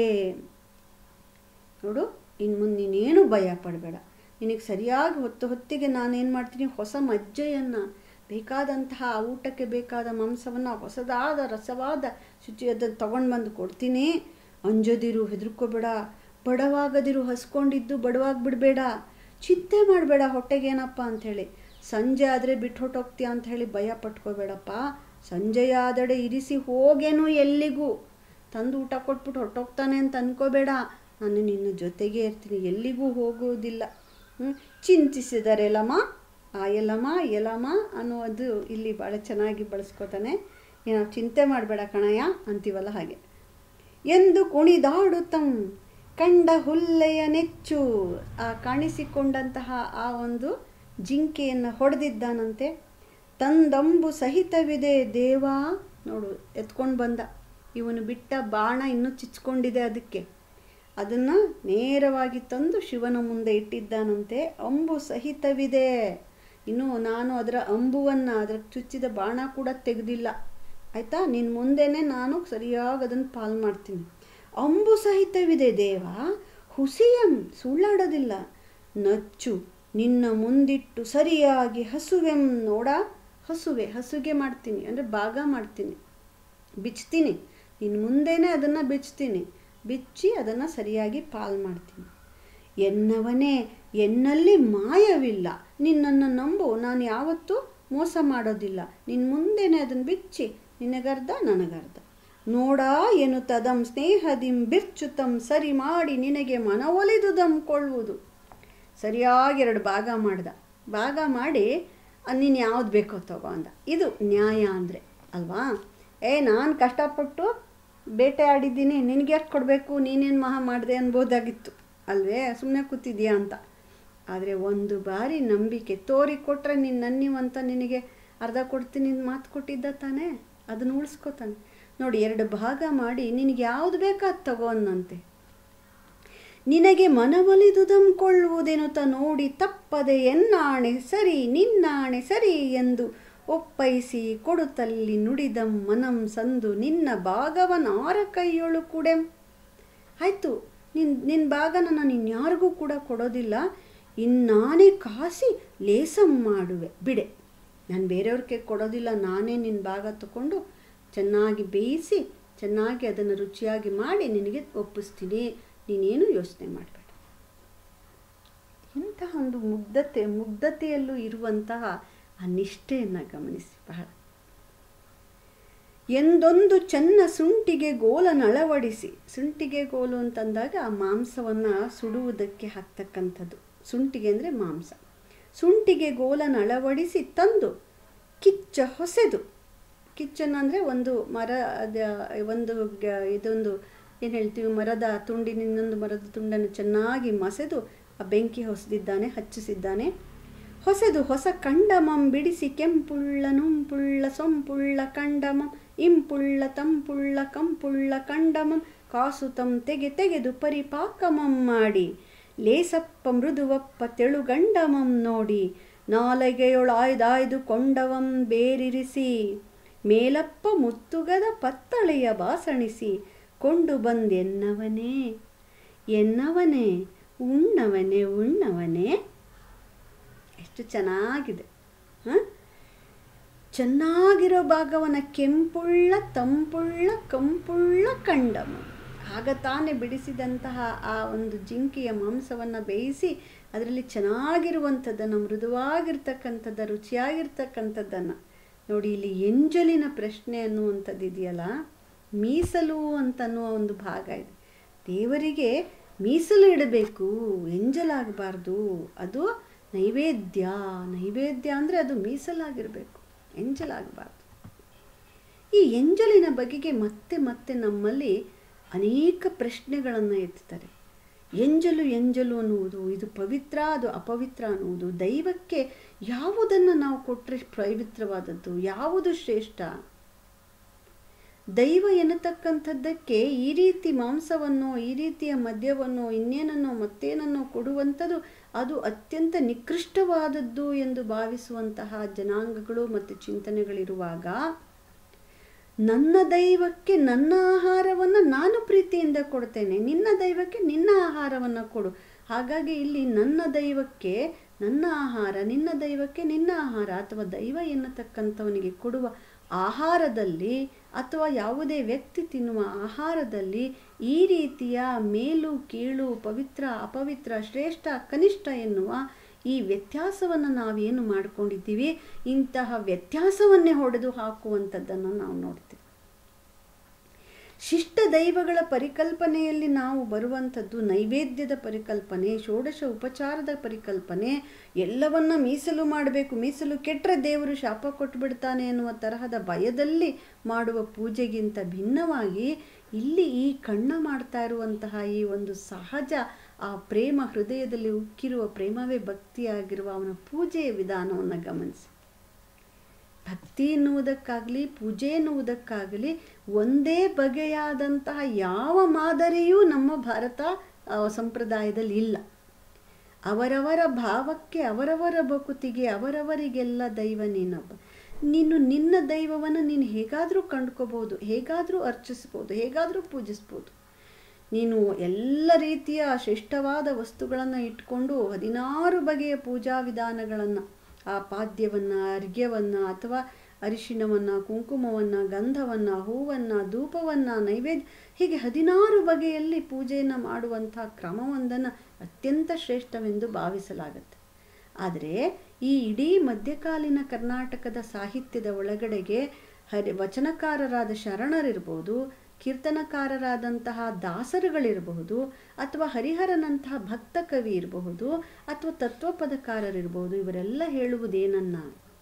ನೋಡು ಇನ್ನು ಮುಂದೆ ನೀನೇನು ಭಯ ಪಡಬೇಡ ನಿನಗೆ ಸರಿಯಾಗಿ ಹೊತ್ತು ಹೊತ್ತಿಗೆ ನಾನೇನು ಮಾಡ್ತೀನಿ ಹೊಸ ಮಜ್ಜೆಯನ್ನು ಬೇಕಾದಂತಹ ಊಟಕ್ಕೆ ಬೇಕಾದ ಮಾಂಸವನ್ನು ಹೊಸದಾದ ರಸವಾದ ಶುಚಿ ಅದನ್ನು ತೊಗೊಂಡು ಬಂದು ಕೊಡ್ತೀನಿ ಅಂಜದಿರು ಹೆದರ್ಕೋಬೇಡ ಬಡವಾಗದಿರು ಹಸ್ಕೊಂಡಿದ್ದು ಬಡವಾಗಿ ಬಿಡಬೇಡ ಚಿಂತೆ ಮಾಡಬೇಡ ಹೊಟ್ಟೆಗೇನಪ್ಪ ಅಂಥೇಳಿ ಸಂಜೆ ಆದರೆ ಬಿಟ್ಟು ಹೊಟ್ಟೋಗ್ತೀಯ ಅಂಥೇಳಿ ಭಯ ಪಟ್ಕೋಬೇಡಪ್ಪ ಸಂಜೆಯಾದಡೆ ಇರಿಸಿ ಹೋಗೇನು ಎಲ್ಲಿಗೂ ತಂದು ಊಟ ಕೊಟ್ಬಿಟ್ಟು ಹೊಟ್ಟೋಗ್ತಾನೆ ಅಂತ ಅನ್ಕೋಬೇಡ ನಾನು ನಿನ್ನ ಜೊತೆಗೇ ಇರ್ತೀನಿ ಎಲ್ಲಿಗೂ ಹೋಗುವುದಿಲ್ಲ ಹ್ಞೂ ಚಿಂತಿಸಿದರೆಲಮ ಆ ಎಲಮ ಎಲಮ ಅನ್ನೋದು ಇಲ್ಲಿ ಭಾಳ ಚೆನ್ನಾಗಿ ಬಳಸ್ಕೋತಾನೆ ಏನೋ ಚಿಂತೆ ಮಾಡಬೇಡ ಕಣಯ್ಯ ಅಂತೀವಲ್ಲ ಹಾಗೆ ಎಂದು ಕುಣಿದಾಡುತ್ತಂ ಕಂಡ ಹುಲ್ಲೆಯ ನೆಚ್ಚು ಆ ಕಾಣಿಸಿಕೊಂಡಂತಹ ಆ ಒಂದು ಜಿಂಕೆಯನ್ನು ಹೊಡೆದಿದ್ದಾನಂತೆ ತಂದಂಬು ಸಹಿತವಿದೆ ದೇವಾ ನೋಡು ಎತ್ಕೊಂಡು ಬಂದ ಇವನು ಬಿಟ್ಟ ಬಾಣ ಇನ್ನೂ ಚಿಚ್ಕೊಂಡಿದೆ ಅದಕ್ಕೆ ಅದನ್ನು ನೇರವಾಗಿ ತಂದು ಶಿವನ ಮುಂದೆ ಇಟ್ಟಿದ್ದಾನಂತೆ ಅಂಬು ಸಹಿತವಿದೆ ಇನ್ನು ನಾನು ಅದರ ಅಂಬುವನ್ನು ಅದರ ಚುಚ್ಚಿದ ಬಾಣ ಕೂಡ ತೆಗೆದಿಲ್ಲ ಆಯಿತಾ ನಿನ್ನ ಮುಂದೆನೇ ನಾನು ಸರಿಯಾಗಿ ಅದನ್ನು ಪಾಲು ಮಾಡ್ತೀನಿ ಅಂಬು ಸಹಿತವಿದೆ ದೇವ ಹುಸಿಯಂ ಸುಳ್ಳಾಡೋದಿಲ್ಲ ನಚ್ಚು ನಿನ್ನ ಮುಂದಿಟ್ಟು ಸರಿಯಾಗಿ ಹಸುವೆಂ ನೋಡ ಹಸುವೆ ಹಸುಗೆ ಮಾಡ್ತೀನಿ ಅಂದರೆ ಭಾಗ ಮಾಡ್ತೀನಿ ಬಿಚ್ತೀನಿ ನಿನ್ನ ಮುಂದೆನೇ ಅದನ್ನು ಬಿಚ್ತೀನಿ ಬಿಚ್ಚಿ ಅದನ್ನು ಸರಿಯಾಗಿ ಪಾಲು ಮಾಡ್ತೀನಿ ಎನ್ನವನೇ ಎನ್ನಲ್ಲಿ ಮಾಯವಿಲ್ಲ ನಿನ್ನನ್ನು ನಂಬು ನಾನು ಯಾವತ್ತೂ ಮೋಸ ಮಾಡೋದಿಲ್ಲ ನಿನ್ನ ಮುಂದೆನೇ ಅದನ್ನು ಬಿಚ್ಚಿ ನಿನಗರ್ಧ ನನಗರ್ಧ ನೋಡ ಎನ್ನುತ್ತದಂ ಸ್ನೇಹದಿಂ ಬಿರ್ಚುತಂ ಸರಿ ಮಾಡಿ ನಿನಗೆ ಮನವೊಲಿದುದಂ ಕೊಳ್ಳುವುದು ಸರಿಯಾಗಿ ಎರಡು ಭಾಗ ಮಾಡ್ದ ಭಾಗ ಮಾಡಿ ನೀನು ಯಾವ್ದು ಬೇಕೋ ತಗೋ ಅಂದ ಇದು ನ್ಯಾಯ ಅಂದರೆ ಅಲ್ವಾ ಏ ನಾನು ಕಷ್ಟಪಟ್ಟು ಬೇಟೆ ಆಡಿದ್ದೀನಿ ನಿನಗೆ ಎಷ್ಟು ಕೊಡಬೇಕು ನೀನೇನು ಮಹಾ ಮಾಡಿದೆ ಅನ್ಬೋದಾಗಿತ್ತು ಅಲ್ವೇ ಸುಮ್ಮನೆ ಕೂತಿದ್ಯಾ ಅಂತ ಆದರೆ ಒಂದು ಬಾರಿ ನಂಬಿಕೆ ತೋರಿ ಕೊಟ್ಟರೆ ನೀನು ನನ್ನಿವಂತ ನಿನಗೆ ಅರ್ಧ ಕೊಡ್ತೀನಿ ಮಾತು ಕೊಟ್ಟಿದ್ದ ತಾನೇ ಅದನ್ನು ಉಳಿಸ್ಕೊತಾನೆ ನೋಡಿ ಎರಡು ಭಾಗ ಮಾಡಿ ನಿನಗೆ ಯಾವುದು ಬೇಕಾ ಅದು ತಗೋ ಅನ್ನಂತೆ ನಿನಗೆ ಮನವೊಲಿದುದಂಕೊಳ್ಳುವುದೆನುತ ನೋಡಿ ತಪ್ಪದೆ ಎನ್ನಾಣೆ ಸರಿ ನಿನ್ನಾಣೆ ಸರಿ ಎಂದು ಒಪ್ಪೈಸಿ ಕೊಡುತ್ತಲ್ಲಿ ನುಡಿದಂ ಮನಂ ಸಂದು ನಿನ್ನ ಭಾಗವನಾರ ಕೈಯೊಳು ಕೂಡೆಂ ಆಯಿತು ನಿನ್ನ ನಿನ್ನ ಭಾಗನ ನಾನು ಇನ್ಯಾರಿಗೂ ಕೂಡ ಕೊಡೋದಿಲ್ಲ ಇನ್ನಾನೇ ಕಾಸಿ ಲೇಸಂ ಮಾಡುವೆ ಬಿಡೆ ನಾನು ಬೇರೆಯವ್ರಿಗೆ ಕೊಡೋದಿಲ್ಲ ನಾನೇ ನಿನ್ನ ಭಾಗ ತಗೊಂಡು ಚೆನ್ನಾಗಿ ಬೇಯಿಸಿ ಚೆನ್ನಾಗಿ ಅದನ್ನು ರುಚಿಯಾಗಿ ಮಾಡಿ ನಿನಗೆ ಒಪ್ಪಿಸ್ತೀನಿ ನೀನೇನು ಯೋಚನೆ ಮಾಡಬೇಡ ಇಂತಹ ಒಂದು ಮುಗ್ಧತೆ ಮುಗ್ಧತೆಯಲ್ಲೂ ಇರುವಂತಹ ಆ ನಿಷ್ಠೆಯನ್ನು ಗಮನಿಸಿ ಬಹಳ ಎಂದೊಂದು ಚೆನ್ನ ಶುಂಠಿಗೆ ಗೋಲನ್ನು ಅಳವಡಿಸಿ ಶುಂಠಿಗೆ ಗೋಲು ಅಂತಂದಾಗ ಆ ಮಾಂಸವನ್ನು ಸುಡುವುದಕ್ಕೆ ಹಾಕ್ತಕ್ಕಂಥದ್ದು ಶುಂಠಿಗೆ ಅಂದರೆ ಮಾಂಸ ಶುಂಠಿಗೆ ಗೋಲನ್ನು ಅಳವಡಿಸಿ ತಂದು ಕಿಚ್ಚ ಹೊಸೆದು ಕಿಚ್ಚನ್ನು ಅಂದರೆ ಒಂದು ಮರ ಅದ ಒಂದು ಗ- ಇದೊಂದು ಏನು ಹೇಳ್ತೀವಿ ಮರದ ತುಂಡಿನ ಇನ್ನೊಂದು ಮರದ ತುಂಡನ್ನು ಚೆನ್ನಾಗಿ ಮಸೆದು ಆ ಬೆಂಕಿ ಹೊಸದಿದ್ದಾನೆ ಹಚ್ಚಿಸಿದ್ದಾನೆ ಹೊಸೆದು ಹೊಸ ಕಂಡಮಂ ಬಿಡಿಸಿ ಕೆಂಪುಳ್ಳ ನುಂಪುಳ್ಳ ಸೊಂಪುಳ್ಳ ಕಂಡಮಂ ಇಂಪುಳ್ಳ ತಂಪುಳ್ಳ ಕಂಪುಳ್ಳ ಕಂಡಮಂ ಕಾಸುತಂ ತೆಗೆ ತೆಗೆದು ಪರಿಪಾಕಮಂ ಮಾಡಿ ಲೇಸಪ್ಪ ಮೃದುವಪ್ಪ ತೆಳುಗಂಡಮಂ ನೋಡಿ ನಾಲಗೆಯೊಳಾಯ್ದಾಯ್ದು ಕೊಂಡವಂ ಬೇರಿರಿಸಿ ಮೇಲಪ್ಪ ಮುತ್ತುಗದ ಪತ್ತಳೆಯ ಬಾಸಣಿಸಿ ಕೊಂಡು ಬಂದೆನ್ನವನೇ ಎನ್ನವನೇ ಉಣ್ಣವನೇ ಉಣ್ಣವನೇ ಎಷ್ಟು ಚೆನ್ನಾಗಿದೆ ಹಾಂ ಚೆನ್ನಾಗಿರೋ ಭಾಗವನ್ನು ಕೆಂಪುಳ್ಳ ತಂಪುಳ್ಳ ಕಂಪುಳ್ಳ ಕಂಡಮ ಆಗ ತಾನೇ ಬಿಡಿಸಿದಂತಹ ಆ ಒಂದು ಜಿಂಕೆಯ ಮಾಂಸವನ್ನು ಬೇಯಿಸಿ ಅದರಲ್ಲಿ ಚೆನ್ನಾಗಿರುವಂಥದ್ದನ್ನು ಮೃದುವಾಗಿರ್ತಕ್ಕಂಥದ್ದು ರುಚಿಯಾಗಿರ್ತಕ್ಕಂಥದ್ದನ್ನು ನೋಡಿ ಇಲ್ಲಿ ಎಂಜಲಿನ ಪ್ರಶ್ನೆ ಅನ್ನುವಂಥದ್ದು ಇದೆಯಲ್ಲ ಮೀಸಲು ಅಂತನ್ನುವ ಒಂದು ಭಾಗ ಇದೆ ದೇವರಿಗೆ ಮೀಸಲು ಇಡಬೇಕು ಎಂಜಲಾಗಬಾರ್ದು ಅದು ನೈವೇದ್ಯ ನೈವೇದ್ಯ ಅಂದರೆ ಅದು ಮೀಸಲಾಗಿರಬೇಕು ಎಂಜಲಾಗಬಾರ್ದು ಈ ಎಂಜಲಿನ ಬಗೆಗೆ ಮತ್ತೆ ಮತ್ತೆ ನಮ್ಮಲ್ಲಿ ಅನೇಕ ಪ್ರಶ್ನೆಗಳನ್ನು ಎತ್ತುತ್ತಾರೆ ಎಂಜಲು ಎಂಜಲು ಅನ್ನುವುದು ಇದು ಪವಿತ್ರ ಅದು ಅಪವಿತ್ರ ಅನ್ನುವುದು ದೈವಕ್ಕೆ ಯಾವುದನ್ನು ನಾವು ಕೊಟ್ಟರೆ ಪವಿತ್ರವಾದದ್ದು ಯಾವುದು ಶ್ರೇಷ್ಠ ದೈವ ಎನ್ನತಕ್ಕಂಥದ್ದಕ್ಕೆ ಈ ರೀತಿ ಮಾಂಸವನ್ನು ಈ ರೀತಿಯ ಮದ್ಯವನ್ನು ಇನ್ನೇನನ್ನೋ ಮತ್ತೇನನ್ನೋ ಕೊಡುವಂಥದ್ದು ಅದು ಅತ್ಯಂತ ನಿಕೃಷ್ಟವಾದದ್ದು ಎಂದು ಭಾವಿಸುವಂತಹ ಜನಾಂಗಗಳು ಮತ್ತು ಚಿಂತನೆಗಳಿರುವಾಗ ನನ್ನ ದೈವಕ್ಕೆ ನನ್ನ ಆಹಾರವನ್ನು ನಾನು ಪ್ರೀತಿಯಿಂದ ಕೊಡ್ತೇನೆ ನಿನ್ನ ದೈವಕ್ಕೆ ನಿನ್ನ ಆಹಾರವನ್ನು ಕೊಡು ಹಾಗಾಗಿ ಇಲ್ಲಿ ನನ್ನ ದೈವಕ್ಕೆ ನನ್ನ ಆಹಾರ ನಿನ್ನ ದೈವಕ್ಕೆ ನಿನ್ನ ಆಹಾರ ಅಥವಾ ದೈವ ಎನ್ನತಕ್ಕಂಥವನಿಗೆ ಕೊಡುವ ಆಹಾರದಲ್ಲಿ ಅಥವಾ ಯಾವುದೇ ವ್ಯಕ್ತಿ ತಿನ್ನುವ ಆಹಾರದಲ್ಲಿ ಈ ರೀತಿಯ ಮೇಲು ಕೀಳು ಪವಿತ್ರ ಅಪವಿತ್ರ ಶ್ರೇಷ್ಠ ಕನಿಷ್ಠ ಎನ್ನುವ ಈ ವ್ಯತ್ಯಾಸವನ್ನು ನಾವೇನು ಮಾಡ್ಕೊಂಡಿದ್ದೀವಿ ಇಂತಹ ವ್ಯತ್ಯಾಸವನ್ನೇ ಹೊಡೆದು ಹಾಕುವಂಥದ್ದನ್ನು ನಾವು ನೋಡ್ತೀವಿ ಶಿಷ್ಟ ದೈವಗಳ ಪರಿಕಲ್ಪನೆಯಲ್ಲಿ ನಾವು ಬರುವಂಥದ್ದು ನೈವೇದ್ಯದ ಪರಿಕಲ್ಪನೆ ಷೋಡಶ ಉಪಚಾರದ ಪರಿಕಲ್ಪನೆ ಎಲ್ಲವನ್ನ ಮೀಸಲು ಮಾಡಬೇಕು ಮೀಸಲು ಕೆಟ್ಟರೆ ದೇವರು ಶಾಪ ಕೊಟ್ಟುಬಿಡ್ತಾನೆ ಎನ್ನುವ ತರಹದ ಭಯದಲ್ಲಿ ಮಾಡುವ ಪೂಜೆಗಿಂತ ಭಿನ್ನವಾಗಿ ಇಲ್ಲಿ ಈ ಕಣ್ಣ ಮಾಡ್ತಾ ಇರುವಂತಹ ಈ ಒಂದು ಸಹಜ ಆ ಪ್ರೇಮ ಹೃದಯದಲ್ಲಿ ಉಕ್ಕಿರುವ ಪ್ರೇಮವೇ ಭಕ್ತಿಯಾಗಿರುವ ಅವನ ಪೂಜೆಯ ವಿಧಾನವನ್ನು ಗಮನಿಸಿ ಭಕ್ತಿ ಎನ್ನುವುದಕ್ಕಾಗಲಿ ಪೂಜೆ ಎನ್ನುವುದಕ್ಕಾಗಲಿ ಒಂದೇ ಬಗೆಯಾದಂತಹ ಯಾವ ಮಾದರಿಯೂ ನಮ್ಮ ಭಾರತ ಆ, ಸಂಪ್ರದಾಯದಲ್ಲಿ ಇಲ್ಲ ಅವರವರ ಭಾವಕ್ಕೆ ಅವರವರ ಭಕುತಿಗೆ ಅವರವರಿಗೆಲ್ಲ ದೈವ ನೀನೊಬ್ಬ ನೀನು ನಿನ್ನ ದೈವವನ್ನು ನೀನು ಹೇಗಾದರೂ ಕಂಡ್ಕೋಬಹುದು ಹೇಗಾದರೂ ಅರ್ಚಿಸ್ಬೋದು ಹೇಗಾದರೂ ಪೂಜಿಸ್ಬೋದು ನೀನು ಎಲ್ಲ ರೀತಿಯ ಶ್ರೇಷ್ಠವಾದ ವಸ್ತುಗಳನ್ನು ಇಟ್ಕೊಂಡು ಹದಿನಾರು ಬಗೆಯ ಪೂಜಾ ವಿಧಾನಗಳನ್ನು ಆ ಪಾದ್ಯವನ್ನು ಅರ್ಘ್ಯವನ್ನು ಅಥವಾ ಅರಿಶಿಣವನ್ನು ಕುಂಕುಮವನ್ನು ಗಂಧವನ್ನು ಹೂವನ್ನು ಧೂಪವನ್ನು ನೈವೇದ್ಯ ಹೀಗೆ ಹದಿನಾರು ಬಗೆಯಲ್ಲಿ ಪೂಜೆಯನ್ನು ಮಾಡುವಂಥ ಕ್ರಮವೊಂದನ್ನು ಅತ್ಯಂತ ಶ್ರೇಷ್ಠವೆಂದು ಭಾವಿಸಲಾಗುತ್ತೆ ಆದರೆ ಈ ಇಡೀ ಮಧ್ಯಕಾಲೀನ ಕರ್ನಾಟಕದ ಸಾಹಿತ್ಯದ ಒಳಗಡೆಗೆ ಹರಿ ವಚನಕಾರರಾದ ಶರಣರಿರ್ಬೋದು ಕೀರ್ತನಕಾರರಾದಂತಹ ದಾಸರುಗಳಿರಬಹುದು ಅಥವಾ ಹರಿಹರನಂತಹ ಭಕ್ತ ಕವಿ ಇರಬಹುದು ಅಥವಾ ತತ್ವಪದಕಾರರಿರಬಹುದು ಇವರೆಲ್ಲ ಹೇಳುವುದೇನನ್ನ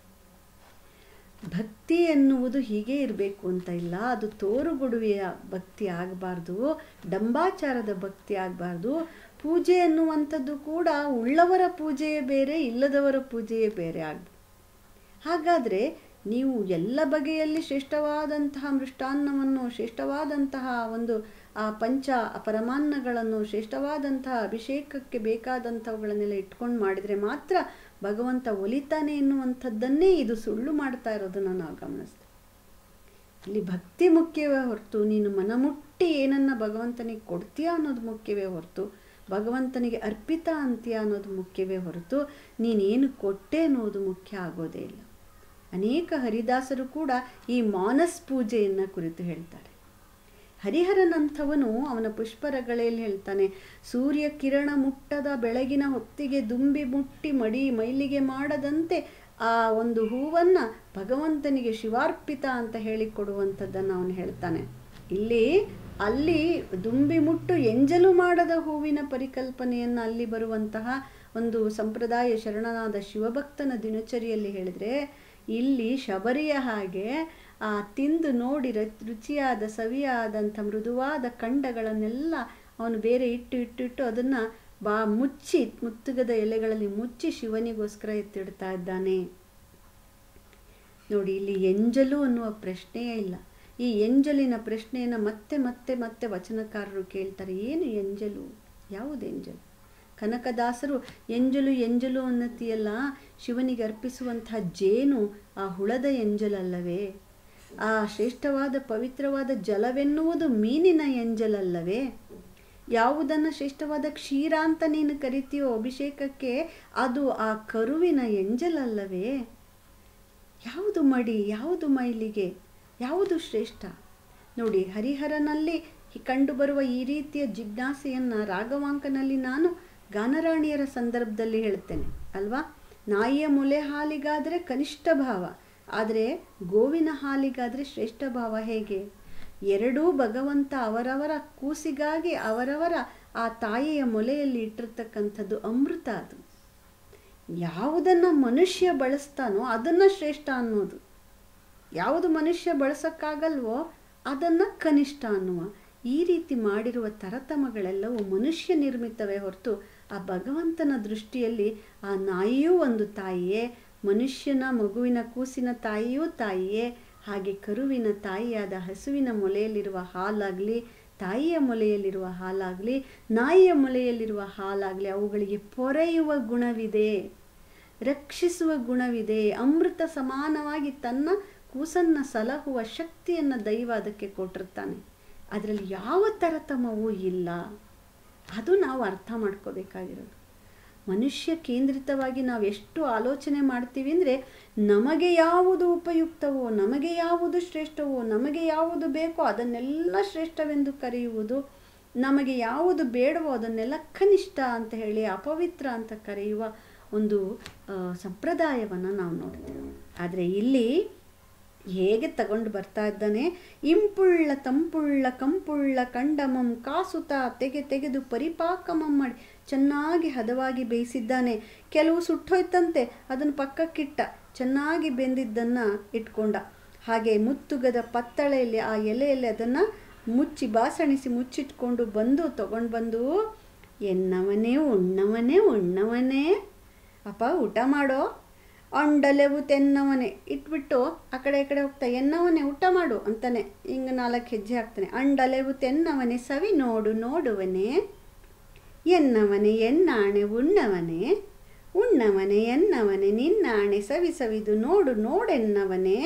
ಭಕ್ತಿ ಎನ್ನುವುದು ಹೀಗೆ ಇರಬೇಕು ಅಂತ ಇಲ್ಲ ಅದು ತೋರುಗೊಡುವೆಯ ಭಕ್ತಿ ಆಗಬಾರ್ದು ಡಂಬಾಚಾರದ ಭಕ್ತಿ ಆಗಬಾರ್ದು ಪೂಜೆ ಎನ್ನುವಂಥದ್ದು ಕೂಡ ಉಳ್ಳವರ ಪೂಜೆಯೇ ಬೇರೆ ಇಲ್ಲದವರ ಪೂಜೆಯೇ ಬೇರೆ ಆಗ್ಬೋದು ಹಾಗಾದರೆ ನೀವು ಎಲ್ಲ ಬಗೆಯಲ್ಲಿ ಶ್ರೇಷ್ಠವಾದಂತಹ ಮೃಷ್ಟಾನ್ನವನ್ನು ಶ್ರೇಷ್ಠವಾದಂತಹ ಒಂದು ಆ ಪಂಚ ಪರಮಾನ್ನಗಳನ್ನು ಶ್ರೇಷ್ಠವಾದಂತಹ ಅಭಿಷೇಕಕ್ಕೆ ಬೇಕಾದಂಥವುಗಳನ್ನೆಲ್ಲ ಇಟ್ಕೊಂಡು ಮಾಡಿದರೆ ಮಾತ್ರ ಭಗವಂತ ಒಲಿತಾನೆ ಎನ್ನುವಂಥದ್ದನ್ನೇ ಇದು ಸುಳ್ಳು ಮಾಡ್ತಾ ಇರೋದನ್ನು ನಾವು ಗಮನಿಸ್ತೇವೆ ಇಲ್ಲಿ ಭಕ್ತಿ ಮುಖ್ಯವೇ ಹೊರತು ನೀನು ಮನಮುಟ್ಟಿ ಏನನ್ನ ಭಗವಂತನಿಗೆ ಕೊಡ್ತೀಯಾ ಅನ್ನೋದು ಮುಖ್ಯವೇ ಹೊರತು ಭಗವಂತನಿಗೆ ಅರ್ಪಿತ ಅಂತೀಯ ಅನ್ನೋದು ಮುಖ್ಯವೇ ಹೊರತು ನೀನೇನು ಕೊಟ್ಟೆ ಅನ್ನೋದು ಮುಖ್ಯ ಆಗೋದೇ ಇಲ್ಲ ಅನೇಕ ಹರಿದಾಸರು ಕೂಡ ಈ ಮಾನಸ್ ಪೂಜೆಯನ್ನು ಕುರಿತು ಹೇಳ್ತಾರೆ ಹರಿಹರನಂಥವನು ಅವನ ಪುಷ್ಪರಗಳಲ್ಲಿ ಹೇಳ್ತಾನೆ ಸೂರ್ಯ ಕಿರಣ ಮುಟ್ಟದ ಬೆಳಗಿನ ಹೊತ್ತಿಗೆ ದುಂಬಿ ಮುಟ್ಟಿ ಮಡಿ ಮೈಲಿಗೆ ಮಾಡದಂತೆ ಆ ಒಂದು ಹೂವನ್ನ ಭಗವಂತನಿಗೆ ಶಿವಾರ್ಪಿತ ಅಂತ ಹೇಳಿಕೊಡುವಂಥದ್ದನ್ನು ಅವನು ಹೇಳ್ತಾನೆ ಇಲ್ಲಿ ಅಲ್ಲಿ ದುಂಬಿ ಮುಟ್ಟು ಎಂಜಲು ಮಾಡದ ಹೂವಿನ ಪರಿಕಲ್ಪನೆಯನ್ನು ಅಲ್ಲಿ ಬರುವಂತಹ ಒಂದು ಸಂಪ್ರದಾಯ ಶರಣನಾದ ಶಿವಭಕ್ತನ ದಿನಚರಿಯಲ್ಲಿ ಹೇಳಿದರೆ ಇಲ್ಲಿ ಶಬರಿಯ ಹಾಗೆ ಆ ತಿಂದು ನೋಡಿ ರುಚಿಯಾದ ಸವಿಯಾದಂಥ ಮೃದುವಾದ ಖಂಡಗಳನ್ನೆಲ್ಲ ಅವನು ಬೇರೆ ಇಟ್ಟು ಇಟ್ಟು ಇಟ್ಟು ಅದನ್ನು ಬಾ ಮುಚ್ಚಿ ಮುತ್ತುಗದ ಎಲೆಗಳಲ್ಲಿ ಮುಚ್ಚಿ ಶಿವನಿಗೋಸ್ಕರ ಎತ್ತಿಡ್ತಾ ಇದ್ದಾನೆ ನೋಡಿ ಇಲ್ಲಿ ಎಂಜಲು ಅನ್ನುವ ಪ್ರಶ್ನೆಯೇ ಇಲ್ಲ ಈ ಎಂಜಲಿನ ಪ್ರಶ್ನೆಯನ್ನು ಮತ್ತೆ ಮತ್ತೆ ಮತ್ತೆ ವಚನಕಾರರು ಕೇಳ್ತಾರೆ ಏನು ಎಂಜಲು ಯಾವುದು ಎಂಜಲು ಕನಕದಾಸರು ಎಂಜಲು ಎಂಜಲು ಅನ್ನತಿಯಲ್ಲ ಶಿವನಿಗೆ ಅರ್ಪಿಸುವಂತಹ ಜೇನು ಆ ಹುಳದ ಎಂಜಲಲ್ಲವೇ ಆ ಶ್ರೇಷ್ಠವಾದ ಪವಿತ್ರವಾದ ಜಲವೆನ್ನುವುದು ಮೀನಿನ ಎಂಜಲಲ್ಲವೇ ಯಾವುದನ್ನು ಶ್ರೇಷ್ಠವಾದ ಕ್ಷೀರ ಅಂತ ನೀನು ಕರಿತೀಯೋ ಅಭಿಷೇಕಕ್ಕೆ ಅದು ಆ ಕರುವಿನ ಎಂಜಲಲ್ಲವೇ ಯಾವುದು ಮಡಿ ಯಾವುದು ಮೈಲಿಗೆ ಯಾವುದು ಶ್ರೇಷ್ಠ ನೋಡಿ ಹರಿಹರನಲ್ಲಿ ಕಂಡುಬರುವ ಈ ರೀತಿಯ ಜಿಜ್ಞಾಸೆಯನ್ನು ರಾಘವಾಂಕನಲ್ಲಿ ನಾನು ಗಾನರಾಣಿಯರ ಸಂದರ್ಭದಲ್ಲಿ ಹೇಳ್ತೇನೆ ಅಲ್ವಾ ನಾಯಿಯ ಮೊಲೆ ಹಾಲಿಗಾದರೆ ಕನಿಷ್ಠ ಭಾವ ಆದರೆ ಗೋವಿನ ಹಾಲಿಗಾದರೆ ಶ್ರೇಷ್ಠ ಭಾವ ಹೇಗೆ ಎರಡೂ ಭಗವಂತ ಅವರವರ ಕೂಸಿಗಾಗಿ ಅವರವರ ಆ ತಾಯಿಯ ಮೊಲೆಯಲ್ಲಿ ಇಟ್ಟಿರ್ತಕ್ಕಂಥದ್ದು ಅಮೃತ ಅದು ಯಾವುದನ್ನು ಮನುಷ್ಯ ಬಳಸ್ತಾನೋ ಅದನ್ನು ಶ್ರೇಷ್ಠ ಅನ್ನೋದು ಯಾವುದು ಮನುಷ್ಯ ಬಳಸೋಕ್ಕಾಗಲ್ವೋ ಅದನ್ನು ಕನಿಷ್ಠ ಅನ್ನುವ ಈ ರೀತಿ ಮಾಡಿರುವ ತರತಮಗಳೆಲ್ಲವೂ ಮನುಷ್ಯ ನಿರ್ಮಿತವೇ ಹೊರತು ಆ ಭಗವಂತನ ದೃಷ್ಟಿಯಲ್ಲಿ ಆ ನಾಯಿಯೂ ಒಂದು ತಾಯಿಯೇ ಮನುಷ್ಯನ ಮಗುವಿನ ಕೂಸಿನ ತಾಯಿಯೂ ತಾಯಿಯೇ ಹಾಗೆ ಕರುವಿನ ತಾಯಿಯಾದ ಹಸುವಿನ ಮೊಲೆಯಲ್ಲಿರುವ ಹಾಲಾಗಲಿ ತಾಯಿಯ ಮೊಲೆಯಲ್ಲಿರುವ ಹಾಲಾಗಲಿ ನಾಯಿಯ ಮೊಲೆಯಲ್ಲಿರುವ ಹಾಲಾಗಲಿ ಅವುಗಳಿಗೆ ಪೊರೆಯುವ ಗುಣವಿದೆ ರಕ್ಷಿಸುವ ಗುಣವಿದೆ ಅಮೃತ ಸಮಾನವಾಗಿ ತನ್ನ ಕೂಸನ್ನು ಸಲಹುವ ಶಕ್ತಿಯನ್ನು ದೈವ ಅದಕ್ಕೆ ಕೊಟ್ಟಿರ್ತಾನೆ ಅದರಲ್ಲಿ ಯಾವ ತರತಮವೂ ಇಲ್ಲ ಅದು ನಾವು ಅರ್ಥ ಮಾಡ್ಕೋಬೇಕಾಗಿರೋದು ಮನುಷ್ಯ ಕೇಂದ್ರಿತವಾಗಿ ನಾವು ಎಷ್ಟು ಆಲೋಚನೆ ಮಾಡ್ತೀವಿ ಅಂದರೆ ನಮಗೆ ಯಾವುದು ಉಪಯುಕ್ತವೋ ನಮಗೆ ಯಾವುದು ಶ್ರೇಷ್ಠವೋ ನಮಗೆ ಯಾವುದು ಬೇಕೋ ಅದನ್ನೆಲ್ಲ ಶ್ರೇಷ್ಠವೆಂದು ಕರೆಯುವುದು ನಮಗೆ ಯಾವುದು ಬೇಡವೋ ಅದನ್ನೆಲ್ಲ ಕನಿಷ್ಠ ಅಂತ ಹೇಳಿ ಅಪವಿತ್ರ ಅಂತ ಕರೆಯುವ ಒಂದು ಸಂಪ್ರದಾಯವನ್ನು ನಾವು ನೋಡ್ತೇವೆ ಆದರೆ ಇಲ್ಲಿ ಹೇಗೆ ತಗೊಂಡು ಬರ್ತಾ ಇದ್ದಾನೆ ಇಂಪುಳ್ಳ ತಂಪುಳ್ಳ ಕಂಪುಳ್ಳ ಕಂಡಮಂ ಕಾಸುತ ತೆಗೆ ತೆಗೆದು ಪರಿಪಾಕಮಂ ಮಾಡಿ ಚೆನ್ನಾಗಿ ಹದವಾಗಿ ಬೇಯಿಸಿದ್ದಾನೆ ಕೆಲವು ಸುಟ್ಟೋಯ್ತಂತೆ ಅದನ್ನು ಪಕ್ಕಕ್ಕಿಟ್ಟ ಚೆನ್ನಾಗಿ ಬೆಂದಿದ್ದನ್ನು ಇಟ್ಕೊಂಡ ಹಾಗೆ ಮುತ್ತುಗದ ಪತ್ತಳೆಯಲ್ಲಿ ಆ ಎಲೆಯಲ್ಲಿ ಅದನ್ನು ಮುಚ್ಚಿ ಬಾಸಣಿಸಿ ಮುಚ್ಚಿಟ್ಕೊಂಡು ಬಂದು ತಗೊಂಡು ಬಂದು ಎನ್ನವನೇ ಉಣ್ಣವನೇ ಉಣ್ಣವನೇ ಅಪ್ಪ ಊಟ ಮಾಡೋ ಅಂಡಲೆವು ತೆನ್ನವನೇ ಇಟ್ಬಿಟ್ಟು ಆ ಕಡೆ ಈ ಕಡೆ ಹೋಗ್ತಾ ಎನ್ನವನೇ ಊಟ ಮಾಡು ಅಂತಾನೆ ಹಿಂಗೆ ನಾಲ್ಕು ಹೆಜ್ಜೆ ಹಾಕ್ತಾನೆ ಅಂಡಲೆವು ತೆನ್ನವನೇ ಸವಿ ನೋಡು ನೋಡುವನೇ ಎನ್ನವನೇ ಎನ್ನಾಣೆ ಉಣ್ಣವನೇ ಉಣ್ಣವನೇ ಎನ್ನವನೇ ನಿನ್ನಾಣೆ ಸವಿ ಸವಿದು ನೋಡು ನೋಡೆನ್ನವನೇ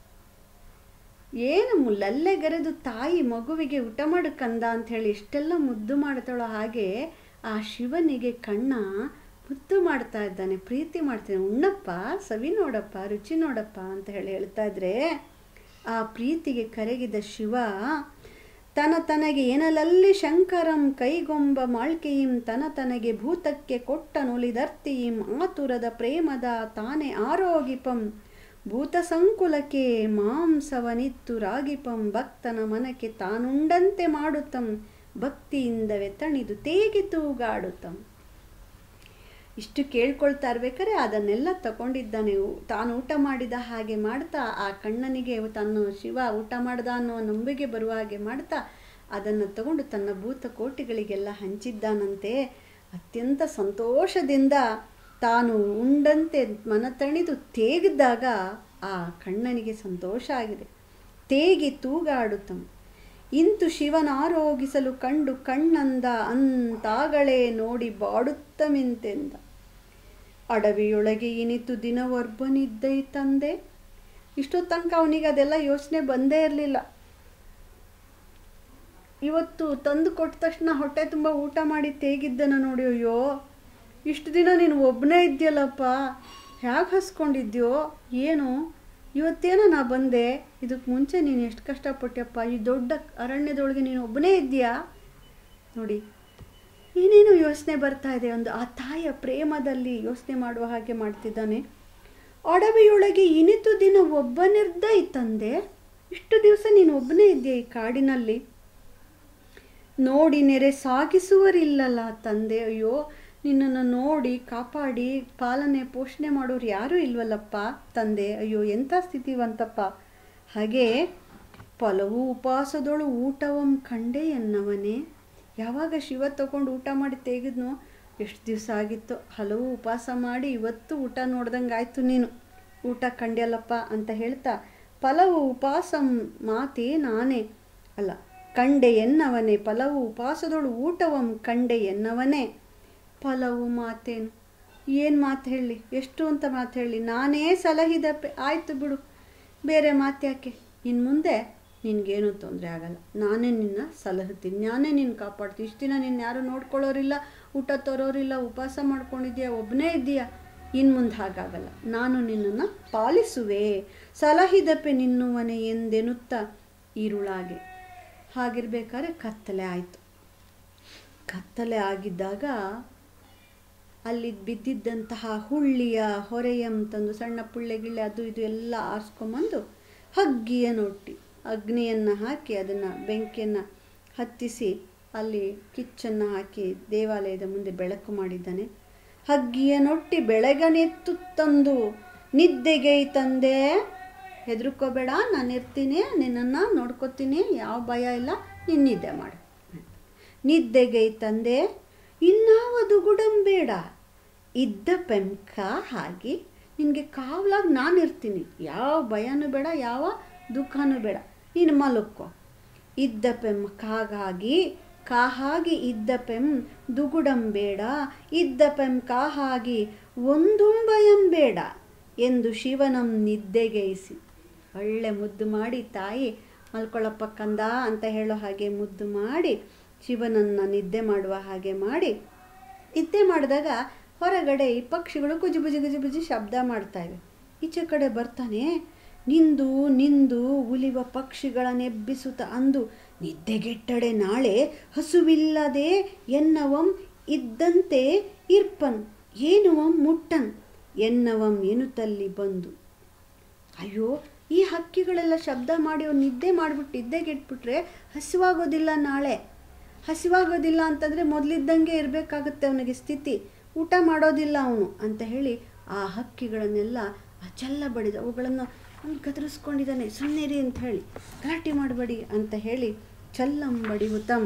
ಏನು ಮುಲ್ಲಲ್ಲೆಗರೆದು ತಾಯಿ ಮಗುವಿಗೆ ಊಟ ಮಾಡು ಕಂದ ಅಂಥೇಳಿ ಇಷ್ಟೆಲ್ಲ ಮುದ್ದು ಮಾಡ್ತಾಳೋ ಹಾಗೆ ಆ ಶಿವನಿಗೆ ಕಣ್ಣ ಮುದ್ದು ಮಾಡ್ತಾ ಇದ್ದಾನೆ ಪ್ರೀತಿ ಮಾಡ್ತಾನೆ ಉಣ್ಣಪ್ಪ ಸವಿ ನೋಡಪ್ಪ ರುಚಿ ನೋಡಪ್ಪ ಅಂತ ಹೇಳಿ ಹೇಳ್ತಾ ಇದ್ರೆ ಆ ಪ್ರೀತಿಗೆ ಕರಗಿದ ಶಿವ ತನ ತನಗೆ ಏನಲಲ್ಲಿ ಶಂಕರಂ ಕೈಗೊಂಬ ಮಾಳ್ಕೆಯಿಂ ತನ ತನಗೆ ಭೂತಕ್ಕೆ ಕೊಟ್ಟ ನುಲಿದರ್ತಿಯಿಂ ಆತುರದ ಪ್ರೇಮದ ತಾನೆ ಆರೋಗಿಪಂ ಭೂತ ಸಂಕುಲಕ್ಕೆ ಮಾಂಸವನಿತ್ತು ರಾಗಿಪಂ ಭಕ್ತನ ಮನಕ್ಕೆ ತಾನುಂಡಂತೆ ಮಾಡುತ್ತಂ ಭಕ್ತಿಯಿಂದವೇ ತಣಿದು ತೇಗಿ ತೂಗಾಡುತ್ತಂ ಇಷ್ಟು ಕೇಳ್ಕೊಳ್ತಾ ಇರ್ಬೇಕಾದ್ರೆ ಅದನ್ನೆಲ್ಲ ತಗೊಂಡಿದ್ದಾನೆ ತಾನು ಊಟ ಮಾಡಿದ ಹಾಗೆ ಮಾಡ್ತಾ ಆ ಕಣ್ಣನಿಗೆ ತನ್ನ ಶಿವ ಊಟ ಮಾಡ್ದ ಅನ್ನೋ ನಂಬಿಕೆ ಬರುವ ಹಾಗೆ ಮಾಡ್ತಾ ಅದನ್ನು ತಗೊಂಡು ತನ್ನ ಭೂತ ಕೋಟಿಗಳಿಗೆಲ್ಲ ಹಂಚಿದ್ದಾನಂತೆ ಅತ್ಯಂತ ಸಂತೋಷದಿಂದ ತಾನು ಉಂಡಂತೆ ಮನ ತಣಿದು ತೇಗಿದ್ದಾಗ ಆ ಕಣ್ಣನಿಗೆ ಸಂತೋಷ ಆಗಿದೆ ತೇಗಿ ತೂಗಾಡುತ್ತಂ ಇಂತು ಶಿವನಾರೋಗಿಸಲು ಕಂಡು ಕಣ್ಣಂದ ಅಂತಾಗಳೇ ನೋಡಿ ಬಾಡುತ್ತಮಿಂತೆಂದ ಅಡವಿಯೊಳಗೆ ಇನಿತು ದಿನವರ್ಬನಿದ್ದೈ ತಂದೆ ಇಷ್ಟೋ ತನಕ ಅವನಿಗೆ ಅದೆಲ್ಲ ಯೋಚನೆ ಬಂದೇ ಇರಲಿಲ್ಲ ಇವತ್ತು ತಂದು ಕೊಟ್ಟ ತಕ್ಷಣ ಹೊಟ್ಟೆ ತುಂಬ ಊಟ ಮಾಡಿ ತೇಗಿದ್ದನ ನೋಡಿ ಅಯ್ಯೋ ಇಷ್ಟು ದಿನ ನೀನು ಒಬ್ಬನೇ ಇದ್ಯಲ್ಲಪ್ಪ ಹೇಗೆ ಹಸ್ಕೊಂಡಿದ್ಯೋ ಏನು ಇವತ್ತೇನೋ ನಾ ಬಂದೆ ಇದಕ್ಕೆ ಮುಂಚೆ ನೀನು ಎಷ್ಟು ಕಷ್ಟಪಟ್ಟೆಪ್ಪ ಈ ದೊಡ್ಡ ಅರಣ್ಯದೊಳಗೆ ನೀನು ಒಬ್ಬನೇ ಇದೆಯಾ ನೋಡಿ ಏನೇನು ಯೋಚನೆ ಬರ್ತಾ ಇದೆ ಒಂದು ಆ ತಾಯಿಯ ಪ್ರೇಮದಲ್ಲಿ ಯೋಚನೆ ಮಾಡುವ ಹಾಗೆ ಮಾಡ್ತಿದ್ದಾನೆ ಅಡವಿಯೊಳಗೆ ಇನಿತು ದಿನ ಒಬ್ಬನಿರ್ದ ತಂದೆ ಇಷ್ಟು ದಿವಸ ನೀನು ಒಬ್ಬನೇ ಇದೆಯಾ ಈ ಕಾಡಿನಲ್ಲಿ ನೋಡಿ ನೆರೆ ಸಾಗಿಸುವರಿಲ್ಲಲ್ಲ ತಂದೆ ಅಯ್ಯೋ ನಿನ್ನನ್ನು ನೋಡಿ ಕಾಪಾಡಿ ಪಾಲನೆ ಪೋಷಣೆ ಮಾಡೋರು ಯಾರೂ ಇಲ್ವಲ್ಲಪ್ಪ ತಂದೆ ಅಯ್ಯೋ ಎಂಥ ಸ್ಥಿತಿವಂತಪ್ಪ ಹಾಗೆ ಫಲವು ಉಪವಾಸದೊಳು ಊಟವಂ ಕಂಡೆ ಎನ್ನವನೇ ಯಾವಾಗ ಶಿವ ತಗೊಂಡು ಊಟ ಮಾಡಿ ತೆಗೆದ್ನೋ ಎಷ್ಟು ದಿವಸ ಆಗಿತ್ತು ಹಲವು ಉಪವಾಸ ಮಾಡಿ ಇವತ್ತು ಊಟ ನೋಡ್ದಂಗೆ ಆಯಿತು ನೀನು ಊಟ ಕಂಡ್ಯಲ್ಲಪ್ಪ ಅಂತ ಹೇಳ್ತಾ ಫಲವು ಉಪವಾಸ ಮಾತೆ ನಾನೇ ಅಲ್ಲ ಕಂಡೆ ಎನ್ನವನೇ ಫಲವು ಉಪವಾಸದೊಳು ಊಟವಂ ಕಂಡೆ ಎನ್ನವನೇ ಫಲವು ಮಾತೇನು ಏನು ಮಾತು ಹೇಳಿ ಎಷ್ಟು ಅಂತ ಮಾತು ಹೇಳಿ ನಾನೇ ಸಲಹಿದಪ್ಪೆ ಆಯಿತು ಬಿಡು ಬೇರೆ ಮಾತು ಯಾಕೆ ಇನ್ನು ಮುಂದೆ ನಿನಗೇನು ತೊಂದರೆ ಆಗಲ್ಲ ನಾನೇ ನಿನ್ನ ಸಲಹುತ್ತೀನಿ ನಾನೇ ನಿನ್ನ ಕಾಪಾಡ್ತೀನಿ ಇಷ್ಟು ದಿನ ನಿನ್ನ ಯಾರು ನೋಡ್ಕೊಳ್ಳೋರಿಲ್ಲ ಊಟ ತರೋರಿಲ್ಲ ಉಪವಾಸ ಮಾಡ್ಕೊಂಡಿದ್ಯಾ ಒಬ್ಬನೇ ಇದ್ದೀಯಾ ಇನ್ನು ಮುಂದೆ ಹಾಗಾಗಲ್ಲ ನಾನು ನಿನ್ನನ್ನು ಪಾಲಿಸುವೆ ಸಲಹಿದಪ್ಪೆ ನಿನ್ನುವನೆ ಎಂದೆನುತ್ತಾ ಈರುಳಾಗೆ ಹಾಗಿರ್ಬೇಕಾದ್ರೆ ಕತ್ತಲೆ ಆಯಿತು ಕತ್ತಲೆ ಆಗಿದ್ದಾಗ ಅಲ್ಲಿ ಬಿದ್ದಿದ್ದಂತಹ ಹುಳ್ಳಿಯ ಹೊರೆಯಂ ತಂದು ಸಣ್ಣ ಪುಳ್ಳೆ ಗಿಳ್ಳೆ ಅದು ಇದು ಎಲ್ಲ ಆರಿಸ್ಕೊಂಬಂದು ಹಗ್ಗಿಯನ್ನೊಟ್ಟಿ ಅಗ್ನಿಯನ್ನು ಹಾಕಿ ಅದನ್ನು ಬೆಂಕಿಯನ್ನು ಹತ್ತಿಸಿ ಅಲ್ಲಿ ಕಿಚ್ಚನ್ನು ಹಾಕಿ ದೇವಾಲಯದ ಮುಂದೆ ಬೆಳಕು ಮಾಡಿದ್ದಾನೆ ಹಗ್ಗಿಯನ್ನೊಟ್ಟಿ ಬೆಳಗನೆತ್ತು ತಂದು ನಿದ್ದೆಗೆ ತಂದೆ ಹೆದರ್ಕೋಬೇಡ ನಾನು ಇರ್ತೀನಿ ನಿನ್ನನ್ನು ನೋಡ್ಕೋತೀನಿ ಯಾವ ಭಯ ಇಲ್ಲ ನೀನು ನಿದ್ದೆ ಮಾಡು ನಿದ್ದೆಗೆ ತಂದೆ ಇನ್ನಾವದು ಗುಡಂಬೇಡ ಇದ್ದ ಪೆಂಕ ಹಾಗೆ ನಿನಗೆ ಕಾವಲಾಗಿ ನಾನು ಇರ್ತೀನಿ ಯಾವ ಭಯನೂ ಬೇಡ ಯಾವ ದುಃಖನೂ ಬೇಡ ನೀನು ಮಲಕ್ಕೋ ಇದ್ದ ಪೆಮ್ ಕಾಗಾಗಿ ಕಾಹಾಗಿ ಇದ್ದ ಪೆಂ ದುಗುಡಂ ಬೇಡ ಇದ್ದ ಪೆಂ ಕಾಹಾಗಿ ಒಂದುಂಬಯಂ ಬೇಡ ಎಂದು ಶಿವನಂ ನಿದ್ದೆಗೈಸಿ ಒಳ್ಳೆ ಮುದ್ದು ಮಾಡಿ ತಾಯಿ ಮಲ್ಕೊಳ್ಳಪ್ಪ ಕಂದ ಅಂತ ಹೇಳೋ ಹಾಗೆ ಮುದ್ದು ಮಾಡಿ ಶಿವನನ್ನು ನಿದ್ದೆ ಮಾಡುವ ಹಾಗೆ ಮಾಡಿ ನಿದ್ದೆ ಮಾಡಿದಾಗ ಹೊರಗಡೆ ಈ ಪಕ್ಷಿಗಳು ಗುಜು ಗುಜು ಗುಜು ಗುಜು ಶಬ್ದ ಮಾಡ್ತಾ ಇವೆ ಈಚೆ ಕಡೆ ಬರ್ತಾನೆ ನಿಂದು ನಿಂದು ಉಲಿವ ಪಕ್ಷಿಗಳನ್ನೆಬ್ಬಿಸುತ್ತ ಅಂದು ನಿದ್ದೆಗೆಟ್ಟಡೆ ನಾಳೆ ಹಸುವಿಲ್ಲದೆ ಎನ್ನವಂ ಇದ್ದಂತೆ ಇರ್ಪನ್ ಏನುವಂ ಮುಟ್ಟನ್ ಎನ್ನವಂ ಎನ್ನುತ್ತಲ್ಲಿ ಬಂದು ಅಯ್ಯೋ ಈ ಹಕ್ಕಿಗಳೆಲ್ಲ ಶಬ್ದ ಮಾಡಿ ಅವ್ನು ನಿದ್ದೆ ಮಾಡಿಬಿಟ್ಟು ನಿದ್ದೆಗೆಟ್ಬಿಟ್ರೆ ಹಸಿವಾಗೋದಿಲ್ಲ ನಾಳೆ ಹಸಿವಾಗೋದಿಲ್ಲ ಅಂತಂದರೆ ಮೊದಲಿದ್ದಂಗೆ ಇರಬೇಕಾಗುತ್ತೆ ಅವನಿಗೆ ಸ್ಥಿತಿ ಊಟ ಮಾಡೋದಿಲ್ಲ ಅವನು ಅಂತ ಹೇಳಿ ಆ ಹಕ್ಕಿಗಳನ್ನೆಲ್ಲ ಅಚಲ್ಲ ಬಡಿದ ಅವುಗಳನ್ನು ಅವ್ನು ಗದರಿಸ್ಕೊಂಡಿದ್ದಾನೆ ಸುಮ್ಮನಿರಿ ಅಂತ ಹೇಳಿ ಗಲಾಟೆ ಮಾಡಬೇಡಿ ಅಂತ ಹೇಳಿ ಚಲ್ಲಂ ಬಡಿಯುತ್ತಂ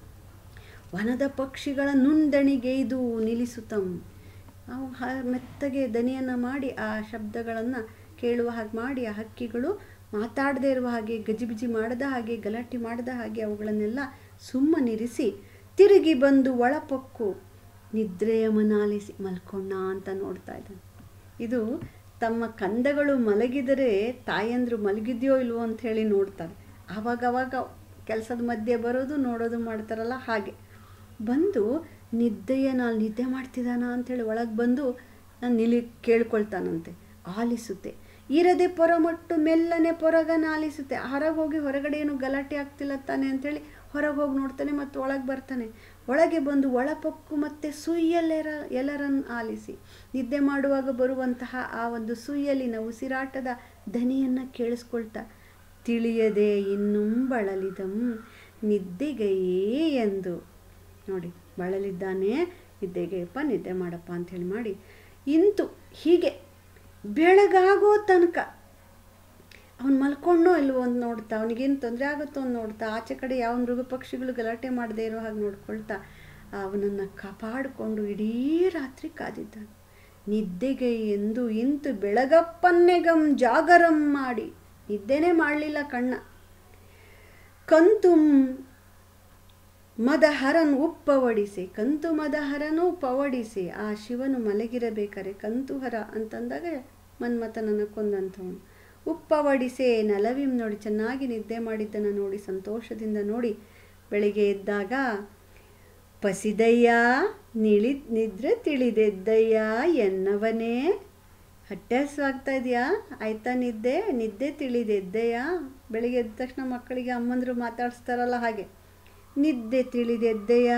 ವನದ ಪಕ್ಷಿಗಳ ನುಂದಣಿಗೆಯ್ದು ನಿಲ್ಲಿಸುತ್ತಂ ಅವು ಹ ಮೆತ್ತಗೆ ದನಿಯನ್ನು ಮಾಡಿ ಆ ಶಬ್ದಗಳನ್ನು ಕೇಳುವ ಹಾಗೆ ಮಾಡಿ ಆ ಹಕ್ಕಿಗಳು ಮಾತಾಡದೇ ಇರುವ ಹಾಗೆ ಗಜಿಬಿಜಿ ಮಾಡದ ಹಾಗೆ ಗಲಾಟೆ ಮಾಡದ ಹಾಗೆ ಅವುಗಳನ್ನೆಲ್ಲ ಸುಮ್ಮನಿರಿಸಿ ತಿರುಗಿ ಬಂದು ಒಳಪೊಕ್ಕು ನಿದ್ರೆಯ ಮನಾಲಿಸಿ ಮಲ್ಕೊಂಡ ಅಂತ ನೋಡ್ತಾ ಇದ್ದಾನೆ ಇದು ತಮ್ಮ ಕಂದಗಳು ಮಲಗಿದರೆ ತಾಯಂದ್ರು ಮಲಗಿದೆಯೋ ಇಲ್ವೋ ಅಂತ ಹೇಳಿ ನೋಡ್ತಾರೆ ಆವಾಗವಾಗ ಕೆಲಸದ ಮಧ್ಯೆ ಬರೋದು ನೋಡೋದು ಮಾಡ್ತಾರಲ್ಲ ಹಾಗೆ ಬಂದು ನಿದ್ದೆಯ ನಾನು ನಿದ್ದೆ ಮಾಡ್ತಿದ್ದಾನ ಅಂಥೇಳಿ ಒಳಗೆ ಬಂದು ನಾನು ನಿಲಿ ಕೇಳ್ಕೊಳ್ತಾನಂತೆ ಆಲಿಸುತ್ತೆ ಇರದೆ ಪೊರಮಟ್ಟು ಮೆಲ್ಲನೆ ಪೊರಗನ ಆಲಿಸುತ್ತೆ ಹೊರಗೆ ಹೋಗಿ ಹೊರಗಡೆ ಏನು ಗಲಾಟೆ ಆಗ್ತಿಲ್ಲ ತಾನೆ ಅಂಥೇಳಿ ಹೊರಗೆ ಹೋಗಿ ನೋಡ್ತಾನೆ ಮತ್ತು ಒಳಗೆ ಬರ್ತಾನೆ ಒಳಗೆ ಬಂದು ಒಳಪಕ್ಕು ಮತ್ತು ಸುಯ್ಯಲೆರ ಎಲ್ಲರನ್ನು ಆಲಿಸಿ ನಿದ್ದೆ ಮಾಡುವಾಗ ಬರುವಂತಹ ಆ ಒಂದು ಸುಯ್ಯಲಿನ ಉಸಿರಾಟದ ಧ್ವನಿಯನ್ನು ಕೇಳಿಸ್ಕೊಳ್ತಾ ತಿಳಿಯದೆ ಇನ್ನುಂ ಬಳಲಿದಂ ನಿದ್ದೆಗೆಯೇ ಎಂದು ನೋಡಿ ಬಳಲಿದ್ದಾನೆ ನಿದ್ದೆಗೆಯಪ್ಪ ನಿದ್ದೆ ಮಾಡಪ್ಪ ಅಂಥೇಳಿ ಮಾಡಿ ಇಂತು ಹೀಗೆ ಬೆಳಗಾಗೋ ತನಕ ಅವ್ನು ಮಲ್ಕೊಂಡೋ ಇಲ್ವೋ ಅಂತ ನೋಡ್ತಾ ಅವನಿಗೇನು ತೊಂದರೆ ಆಗುತ್ತೋ ಅಂತ ನೋಡ್ತಾ ಆಚೆ ಕಡೆ ಯಾವ ಮೃಗ ಪಕ್ಷಿಗಳು ಗಲಾಟೆ ಮಾಡದೇ ಇರೋ ಹಾಗೆ ನೋಡ್ಕೊಳ್ತಾ ಅವನನ್ನು ಕಾಪಾಡಿಕೊಂಡು ಇಡೀ ರಾತ್ರಿ ಕಾದಿದ್ದಾನೆ ನಿದ್ದೆಗೆ ಎಂದು ಇಂತು ಬೆಳಗಪ್ಪನ್ನೆಗಂ ಜಾಗರಂ ಮಾಡಿ ನಿದ್ದೆನೇ ಮಾಡಲಿಲ್ಲ ಕಣ್ಣ ಕಂತುಂ ಮದಹರನ್ ಉಪ್ಪವಡಿಸಿ ಕಂತು ಮದಹರನೂ ಪವಡಿಸಿ ಆ ಶಿವನು ಮಲಗಿರಬೇಕಾರೆ ಕಂತುಹರ ಅಂತಂದಾಗ ಮನ್ಮಥನನ್ನು ಕೊಂದಂಥವನು ಉಪ್ಪವಡಿಸೆ ನಲವಿಂ ನೋಡಿ ಚೆನ್ನಾಗಿ ನಿದ್ದೆ ಮಾಡಿದ್ದನ್ನು ನೋಡಿ ಸಂತೋಷದಿಂದ ನೋಡಿ ಬೆಳಿಗ್ಗೆ ಎದ್ದಾಗ ಪಸಿದಯ್ಯ ನಿಳಿ ನಿದ್ರೆ ತಿಳಿದೆದ್ದಯ್ಯ ಎನ್ನವನೇ ಹೊಟ್ಟೆ ಹಸ್ವಾಗ್ತಾ ಇದೆಯಾ ಆಯ್ತಾ ನಿದ್ದೆ ನಿದ್ದೆ ತಿಳಿದೆದ್ದೆಯಾ ಬೆಳಿಗ್ಗೆ ಎದ್ದ ತಕ್ಷಣ ಮಕ್ಕಳಿಗೆ ಅಮ್ಮಂದರು ಮಾತಾಡಿಸ್ತಾರಲ್ಲ ಹಾಗೆ ನಿದ್ದೆ ತಿಳಿದೆದ್ದೆಯಾ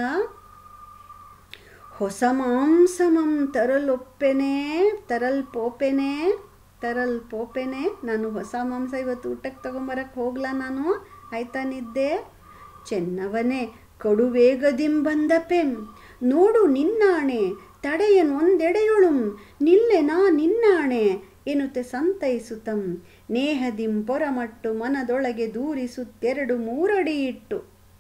ಹೊಸ ಮಾಂಸಮಂ ತರಲೊಪ್ಪೆನೆ ತರಲ್ ಪೋಪೆನೆ ತರಲ್ ಪೋಪೆನೆ ನಾನು ಹೊಸ ಮಾಂಸ ಇವತ್ತು ಊಟಕ್ಕೆ ತಗೊಂಬರಕ್ಕೆ ಹೋಗ್ಲಾ ನಾನು ಆಯ್ತಾ ನಿದ್ದೆ ಚೆನ್ನವನೇ ಕಡುವೇಗದಿಂಬಂದ ಪೆಂ ನೋಡು ನಿನ್ನಾಣೆ ತಡೆಯನ್ ಒಂದೆಡೆಯೊಳುಂ ನಿಲ್ಲೆನಾ ನಿನ್ನಾಣೆ ಎನ್ನುತ್ತೆ ಸಂತೈಸುತ್ತಂ ನೇಹದಿಂ ಪೊರಮಟ್ಟು ಮನದೊಳಗೆ ದೂರಿಸುತ್ತೆರಡು ಮೂರಡಿ ಇಟ್ಟು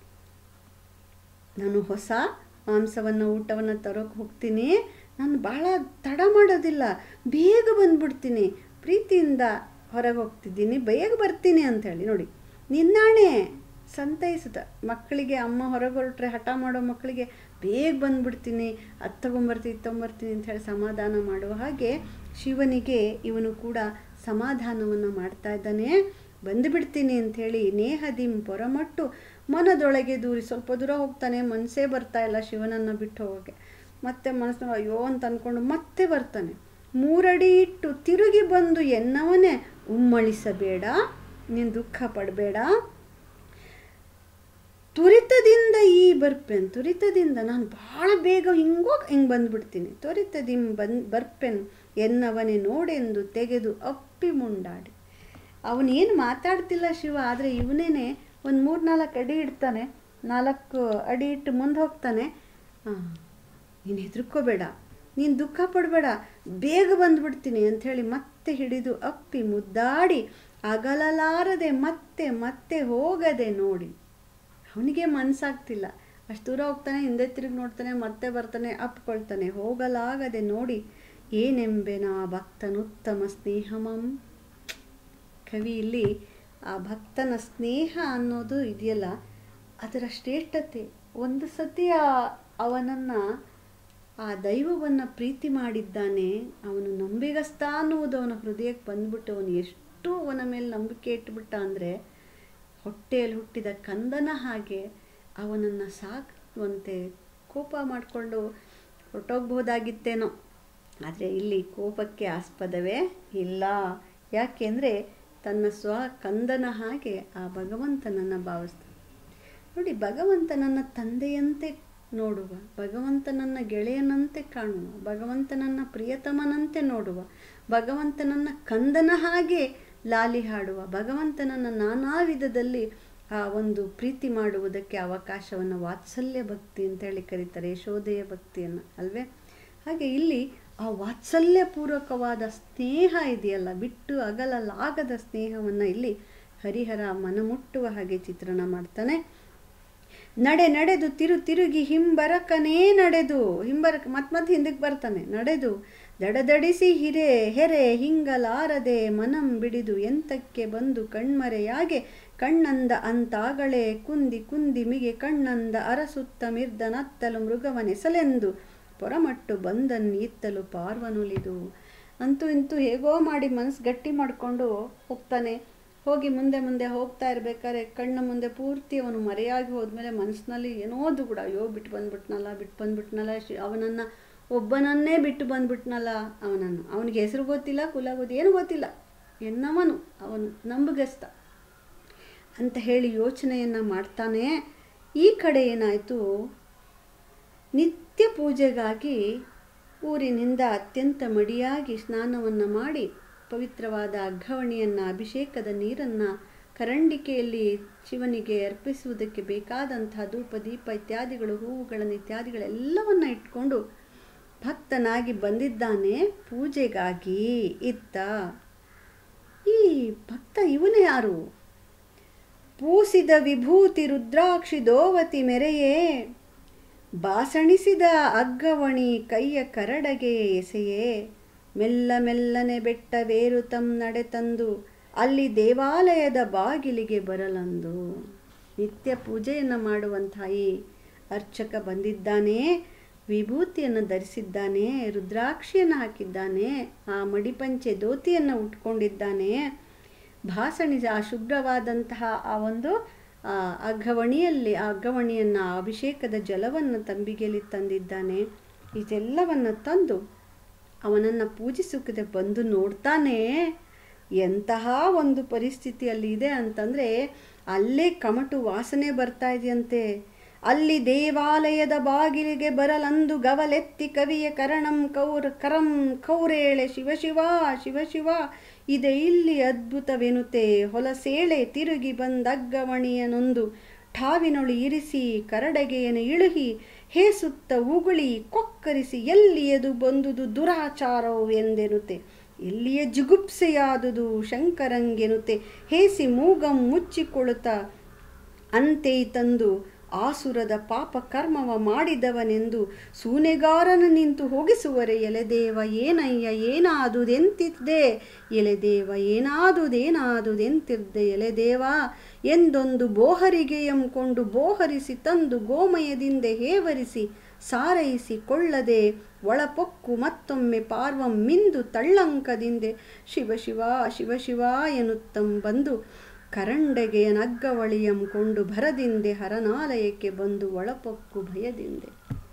ನಾನು ಹೊಸ ಮಾಂಸವನ್ನು ಊಟವನ್ನು ತರೋಕೆ ಹೋಗ್ತೀನಿ ನಾನು ಭಾಳ ತಡ ಮಾಡೋದಿಲ್ಲ ಬೇಗ ಬಂದ್ಬಿಡ್ತೀನಿ ಪ್ರೀತಿಯಿಂದ ಹೊರಗೆ ಹೋಗ್ತಿದ್ದೀನಿ ಬೇಗ ಬರ್ತೀನಿ ಅಂಥೇಳಿ ನೋಡಿ ನಿನ್ನಾಣೆ ಸಂತೈಸುತ್ತ ಮಕ್ಕಳಿಗೆ ಅಮ್ಮ ಹೊರಗೆ ಹೊರಟ್ರೆ ಹಠ ಮಾಡೋ ಮಕ್ಕಳಿಗೆ ಬೇಗ ಬಂದ್ಬಿಡ್ತೀನಿ ಅದು ತೊಗೊಂಬರ್ತೀನಿ ಇದು ತೊಗೊಂಬರ್ತೀನಿ ಅಂಥೇಳಿ ಸಮಾಧಾನ ಮಾಡುವ ಹಾಗೆ ಶಿವನಿಗೆ ಇವನು ಕೂಡ ಸಮಾಧಾನವನ್ನು ಮಾಡ್ತಾ ಇದ್ದಾನೆ ಬಂದುಬಿಡ್ತೀನಿ ಅಂಥೇಳಿ ನೇಹದಿಂ ಪೊರಮಟ್ಟು ಮನದೊಳಗೆ ದೂರಿ ಸ್ವಲ್ಪ ದೂರ ಹೋಗ್ತಾನೆ ಮನಸ್ಸೇ ಬರ್ತಾ ಇಲ್ಲ ಶಿವನನ್ನು ಬಿಟ್ಟು ಹೋಗೋಕ್ಕೆ ಮತ್ತೆ ಮನಸ್ಸು ಅಯ್ಯೋ ಅಂತ ಅಂದ್ಕೊಂಡು ಮತ್ತೆ ಬರ್ತಾನೆ ಮೂರಡಿ ಇಟ್ಟು ತಿರುಗಿ ಬಂದು ಎನ್ನವನೇ ಉಮ್ಮಳಿಸಬೇಡ ನೀನು ದುಃಖ ಪಡಬೇಡ ತುರಿತದಿಂದ ಈ ಬರ್ಪೆನ್ ತುರಿತದಿಂದ ನಾನು ಭಾಳ ಬೇಗ ಹಿಂಗೋ ಹಿಂಗೆ ಬಂದ್ಬಿಡ್ತೀನಿ ತ್ವರಿತದಿಂ ಬಂದ್ ಬರ್ಪೆನ್ ಎನ್ನವನೇ ನೋಡೆಂದು ತೆಗೆದು ಅಪ್ಪಿ ಮುಂಡಾಡಿ ಅವನೇನು ಮಾತಾಡ್ತಿಲ್ಲ ಶಿವ ಆದರೆ ಇವನೇನೆ ಒಂದು ಮೂರು ನಾಲ್ಕು ಅಡಿ ಇಡ್ತಾನೆ ನಾಲ್ಕು ಅಡಿ ಇಟ್ಟು ಮುಂದೆ ಹೋಗ್ತಾನೆ ಹಾಂ ನೀನು ಹೆದರ್ಕೋಬೇಡ ನೀನು ದುಃಖ ಪಡಬೇಡ ಬೇಗ ಬಂದ್ಬಿಡ್ತೀನಿ ಅಂಥೇಳಿ ಮತ್ತೆ ಹಿಡಿದು ಅಪ್ಪಿ ಮುದ್ದಾಡಿ ಅಗಲಲಾರದೆ ಮತ್ತೆ ಮತ್ತೆ ಹೋಗದೆ ನೋಡಿ ಅವನಿಗೆ ಮನಸ್ಸಾಗ್ತಿಲ್ಲ ಅಷ್ಟು ದೂರ ಹೋಗ್ತಾನೆ ಹಿಂದೆ ತಿರುಗಿ ನೋಡ್ತಾನೆ ಮತ್ತೆ ಬರ್ತಾನೆ ಅಪ್ಕೊಳ್ತಾನೆ ಹೋಗಲಾಗದೆ ನೋಡಿ ಏನೆಂಬೆನ ಭಕ್ತನುತ್ತಮ ಸ್ನೇಹಮಂ ಕವಿ ಇಲ್ಲಿ ಆ ಭಕ್ತನ ಸ್ನೇಹ ಅನ್ನೋದು ಇದೆಯಲ್ಲ ಅದರ ಶ್ರೇಷ್ಠತೆ ಒಂದು ಸತಿ ಅವನನ್ನು ಆ ದೈವವನ್ನು ಪ್ರೀತಿ ಮಾಡಿದ್ದಾನೆ ಅವನು ನಂಬಿಗಸ್ತ ಅನ್ನುವುದು ಅವನ ಹೃದಯಕ್ಕೆ ಬಂದ್ಬಿಟ್ಟು ಅವನು ಎಷ್ಟು ಅವನ ಮೇಲೆ ನಂಬಿಕೆ ಇಟ್ಬಿಟ್ಟ ಅಂದರೆ ಹೊಟ್ಟೆಯಲ್ಲಿ ಹುಟ್ಟಿದ ಕಂದನ ಹಾಗೆ ಅವನನ್ನು ಸಾಕುವಂತೆ ಕೋಪ ಮಾಡಿಕೊಂಡು ಹೊರಟೋಗ್ಬೋದಾಗಿತ್ತೇನೋ ಆದರೆ ಇಲ್ಲಿ ಕೋಪಕ್ಕೆ ಆಸ್ಪದವೇ ಇಲ್ಲ ಯಾಕೆಂದರೆ ತನ್ನ ಸ್ವ ಕಂದನ ಹಾಗೆ ಆ ಭಗವಂತನನ್ನು ಭಾವಿಸ್ತಾನೆ ನೋಡಿ ಭಗವಂತನನ್ನ ತಂದೆಯಂತೆ ನೋಡುವ ಭಗವಂತನನ್ನ ಗೆಳೆಯನಂತೆ ಕಾಣುವ ಭಗವಂತನನ್ನ ಪ್ರಿಯತಮನಂತೆ ನೋಡುವ ಭಗವಂತನನ್ನ ಕಂದನ ಹಾಗೆ ಲಾಲಿ ಹಾಡುವ ಭಗವಂತನನ್ನ ನಾನಾ ವಿಧದಲ್ಲಿ ಆ ಒಂದು ಪ್ರೀತಿ ಮಾಡುವುದಕ್ಕೆ ಅವಕಾಶವನ್ನು ವಾತ್ಸಲ್ಯ ಭಕ್ತಿ ಅಂತ ಹೇಳಿ ಕರೀತಾರೆ ಯಶೋದೆಯ ಭಕ್ತಿಯನ್ನು ಅಲ್ವೇ ಹಾಗೆ ಇಲ್ಲಿ ಆ ವಾತ್ಸಲ್ಯಪೂರ್ವಕವಾದ ಸ್ನೇಹ ಇದೆಯಲ್ಲ ಬಿಟ್ಟು ಅಗಲಲಾಗದ ಸ್ನೇಹವನ್ನು ಇಲ್ಲಿ ಹರಿಹರ ಮನಮುಟ್ಟುವ ಹಾಗೆ ಚಿತ್ರಣ ಮಾಡ್ತಾನೆ ನಡೆ ನಡೆದು ತಿರು ತಿರುಗಿ ಹಿಂಬರಕನೇ ನಡೆದು ಹಿಂಬರಕ ಮತ್ ಮತ್ತೆ ಹಿಂದಕ್ಕೆ ಬರ್ತಾನೆ ನಡೆದು ದಡದಡಿಸಿ ಹಿರೆ ಹೆರೆ ಹಿಂಗಲಾರದೆ ಮನಂ ಬಿಡಿದು ಎಂತಕ್ಕೆ ಬಂದು ಕಣ್ಮರೆಯಾಗೆ ಕಣ್ಣಂದ ಅಂತಾಗಳೇ ಕುಂದಿ ಕುಂದಿ ಮಿಗೆ ಕಣ್ಣಂದ ಅರಸುತ್ತ ಮಿರ್ದನತ್ತಲು ಮೃಗವನೆಸಲೆಂದು ಪೊರಮಟ್ಟು ಬಂದನ್ ಇತ್ತಲು ಪಾರ್ವನುಲಿದು ಅಂತೂ ಇಂತೂ ಹೇಗೋ ಮಾಡಿ ಮನಸ್ಸು ಗಟ್ಟಿ ಮಾಡಿಕೊಂಡು ಹೋಗ್ತಾನೆ ಹೋಗಿ ಮುಂದೆ ಮುಂದೆ ಹೋಗ್ತಾ ಇರ್ಬೇಕಾದ್ರೆ ಕಣ್ಣ ಮುಂದೆ ಪೂರ್ತಿ ಅವನು ಮರೆಯಾಗಿ ಹೋದ್ಮೇಲೆ ಮನಸ್ಸಿನಲ್ಲಿ ಏನೋದು ಕೂಡ ಅಯ್ಯೋ ಬಿಟ್ಟು ಬಂದ್ಬಿಟ್ನಲ್ಲ ಬಿಟ್ಟು ಬಂದ್ಬಿಟ್ನಲ್ಲ ಶಿ ಅವನನ್ನು ಒಬ್ಬನನ್ನೇ ಬಿಟ್ಟು ಬಂದ್ಬಿಟ್ನಲ್ಲ ಅವನನ್ನು ಅವನಿಗೆ ಹೆಸರು ಗೊತ್ತಿಲ್ಲ ಕುಲ ಗೊತ್ತಿಲ್ಲ ಏನು ಗೊತ್ತಿಲ್ಲ ಎನ್ನವನು ಅವನು ನಂಬಗಸ್ತ ಅಂತ ಹೇಳಿ ಯೋಚನೆಯನ್ನು ಮಾಡ್ತಾನೆ ಈ ಕಡೆ ಏನಾಯಿತು ನಿತ್ಯ ಪೂಜೆಗಾಗಿ ಊರಿನಿಂದ ಅತ್ಯಂತ ಮಡಿಯಾಗಿ ಸ್ನಾನವನ್ನು ಮಾಡಿ ಪವಿತ್ರವಾದ ಅಘವಣಿಯನ್ನು ಅಭಿಷೇಕದ ನೀರನ್ನು ಕರಂಡಿಕೆಯಲ್ಲಿ ಶಿವನಿಗೆ ಅರ್ಪಿಸುವುದಕ್ಕೆ ಬೇಕಾದಂತಹ ಧೂಪ ದೀಪ ಇತ್ಯಾದಿಗಳು ಹೂವುಗಳನ್ನು ಇತ್ಯಾದಿಗಳೆಲ್ಲವನ್ನು ಇಟ್ಕೊಂಡು ಭಕ್ತನಾಗಿ ಬಂದಿದ್ದಾನೆ ಪೂಜೆಗಾಗಿ ಇತ್ತ ಈ ಭಕ್ತ ಇವನು ಯಾರು ಪೂಸಿದ ವಿಭೂತಿ ರುದ್ರಾಕ್ಷಿ ದೋವತಿ ಮೆರೆಯೇ ಬಾಸಣಿಸಿದ ಅಗ್ಗವಣಿ ಕೈಯ ಕರಡಗೆ ಎಸೆಯೇ ಮೆಲ್ಲ ಮೆಲ್ಲನೆ ಬೆಟ್ಟವೇರು ತಂ ನಡೆತಂದು ಅಲ್ಲಿ ದೇವಾಲಯದ ಬಾಗಿಲಿಗೆ ಬರಲಂದು ನಿತ್ಯ ಪೂಜೆಯನ್ನು ಮಾಡುವಂಥ ಈ ಅರ್ಚಕ ಬಂದಿದ್ದಾನೆ ವಿಭೂತಿಯನ್ನು ಧರಿಸಿದ್ದಾನೆ ರುದ್ರಾಕ್ಷಿಯನ್ನು ಹಾಕಿದ್ದಾನೆ ಆ ಮಡಿಪಂಚೆ ಧೋತಿಯನ್ನು ಉಟ್ಕೊಂಡಿದ್ದಾನೆ ಭಾಸಣಿಸಿ ಆ ಶುಭ್ರವಾದಂತಹ ಆ ಒಂದು ಆ ಅಗ್ಗವಣಿಯಲ್ಲಿ ಆ ಅಗ್ಗವಣಿಯನ್ನು ಆ ಅಭಿಷೇಕದ ಜಲವನ್ನು ತಂಬಿಗೆಯಲ್ಲಿ ತಂದಿದ್ದಾನೆ ಇದೆಲ್ಲವನ್ನು ತಂದು ಅವನನ್ನು ಪೂಜಿಸೋಕೆ ಬಂದು ನೋಡ್ತಾನೆ ಎಂತಹ ಒಂದು ಪರಿಸ್ಥಿತಿ ಅಲ್ಲಿ ಇದೆ ಅಂತಂದರೆ ಅಲ್ಲೇ ಕಮಟು ವಾಸನೆ ಬರ್ತಾ ಇದೆಯಂತೆ ಅಲ್ಲಿ ದೇವಾಲಯದ ಬಾಗಿಲಿಗೆ ಬರಲಂದು ಗವಲೆತ್ತಿ ಕವಿಯ ಕರಣಂ ಕೌರ್ ಕರಂ ಕೌರೇಳೆ ಶಿವಶಿವ ಶಿವಶಿವ ಇದೆ ಇಲ್ಲಿ ಅದ್ಭುತವೆನುತೆ ಹೊಲಸೇಳೆ ತಿರುಗಿ ಬಂದಗ್ಗವಣಿಯನೊಂದು ಠಾವಿನೊಳು ಇರಿಸಿ ಕರಡಗೆಯನ್ನು ಇಳುಹಿ ಹೇಸುತ್ತ ಉಗುಳಿ ಕೊಕ್ಕರಿಸಿ ಎಲ್ಲಿಯದು ಬಂದುದು ದುರಾಚಾರವು ಎಂದೆನುತೆ ಎಲ್ಲಿಯ ಜುಗುಪ್ಸೆಯಾದುದು ಶಂಕರಂಗೆನುತೆ ಹೇಸಿ ಮೂಗಂ ಮುಚ್ಚಿಕೊಳ್ಳುತ್ತ ಅಂತೆ ತಂದು ಆಸುರದ ಪಾಪ ಕರ್ಮವ ಮಾಡಿದವನೆಂದು ಸೂನೆಗಾರನ ನಿಂತು ಹೋಗಿಸುವರೆ ಎಲೆದೇವ ಏನಯ್ಯ ಏನಾದುದೆಂತಿದ್ದೆ ಎಲೆದೇವ ಏನಾದುದೇನಾದುದೆಂತಿದ್ದೆ ಎಲೆದೇವ ಎಂದೊಂದು ಬೋಹರಿಗೆ ಎಂಕೊಂಡು ಬೋಹರಿಸಿ ತಂದು ಗೋಮಯದಿಂದ ಹೇವರಿಸಿ ಸಾರೈಸಿ ಕೊಳ್ಳದೆ ಒಳಪೊಕ್ಕು ಮತ್ತೊಮ್ಮೆ ಪಾರ್ವಂ ಮಿಂದು ತಳ್ಳಂಕದಿಂದೆ ಶಿವ ಶಿವ ಶಿವ ಶಿವ ಎನ್ನುತ್ತಂ ಬಂದು ಕರಂಡೆಗೆಯ ನಗ್ಗವಳಿಯಂ ಕೊಂಡು ಭರದಿಂದೆ ಹರನಾಲಯಕ್ಕೆ ಬಂದು ಒಳಪೊಕ್ಕು ಭಯದಿಂದೆ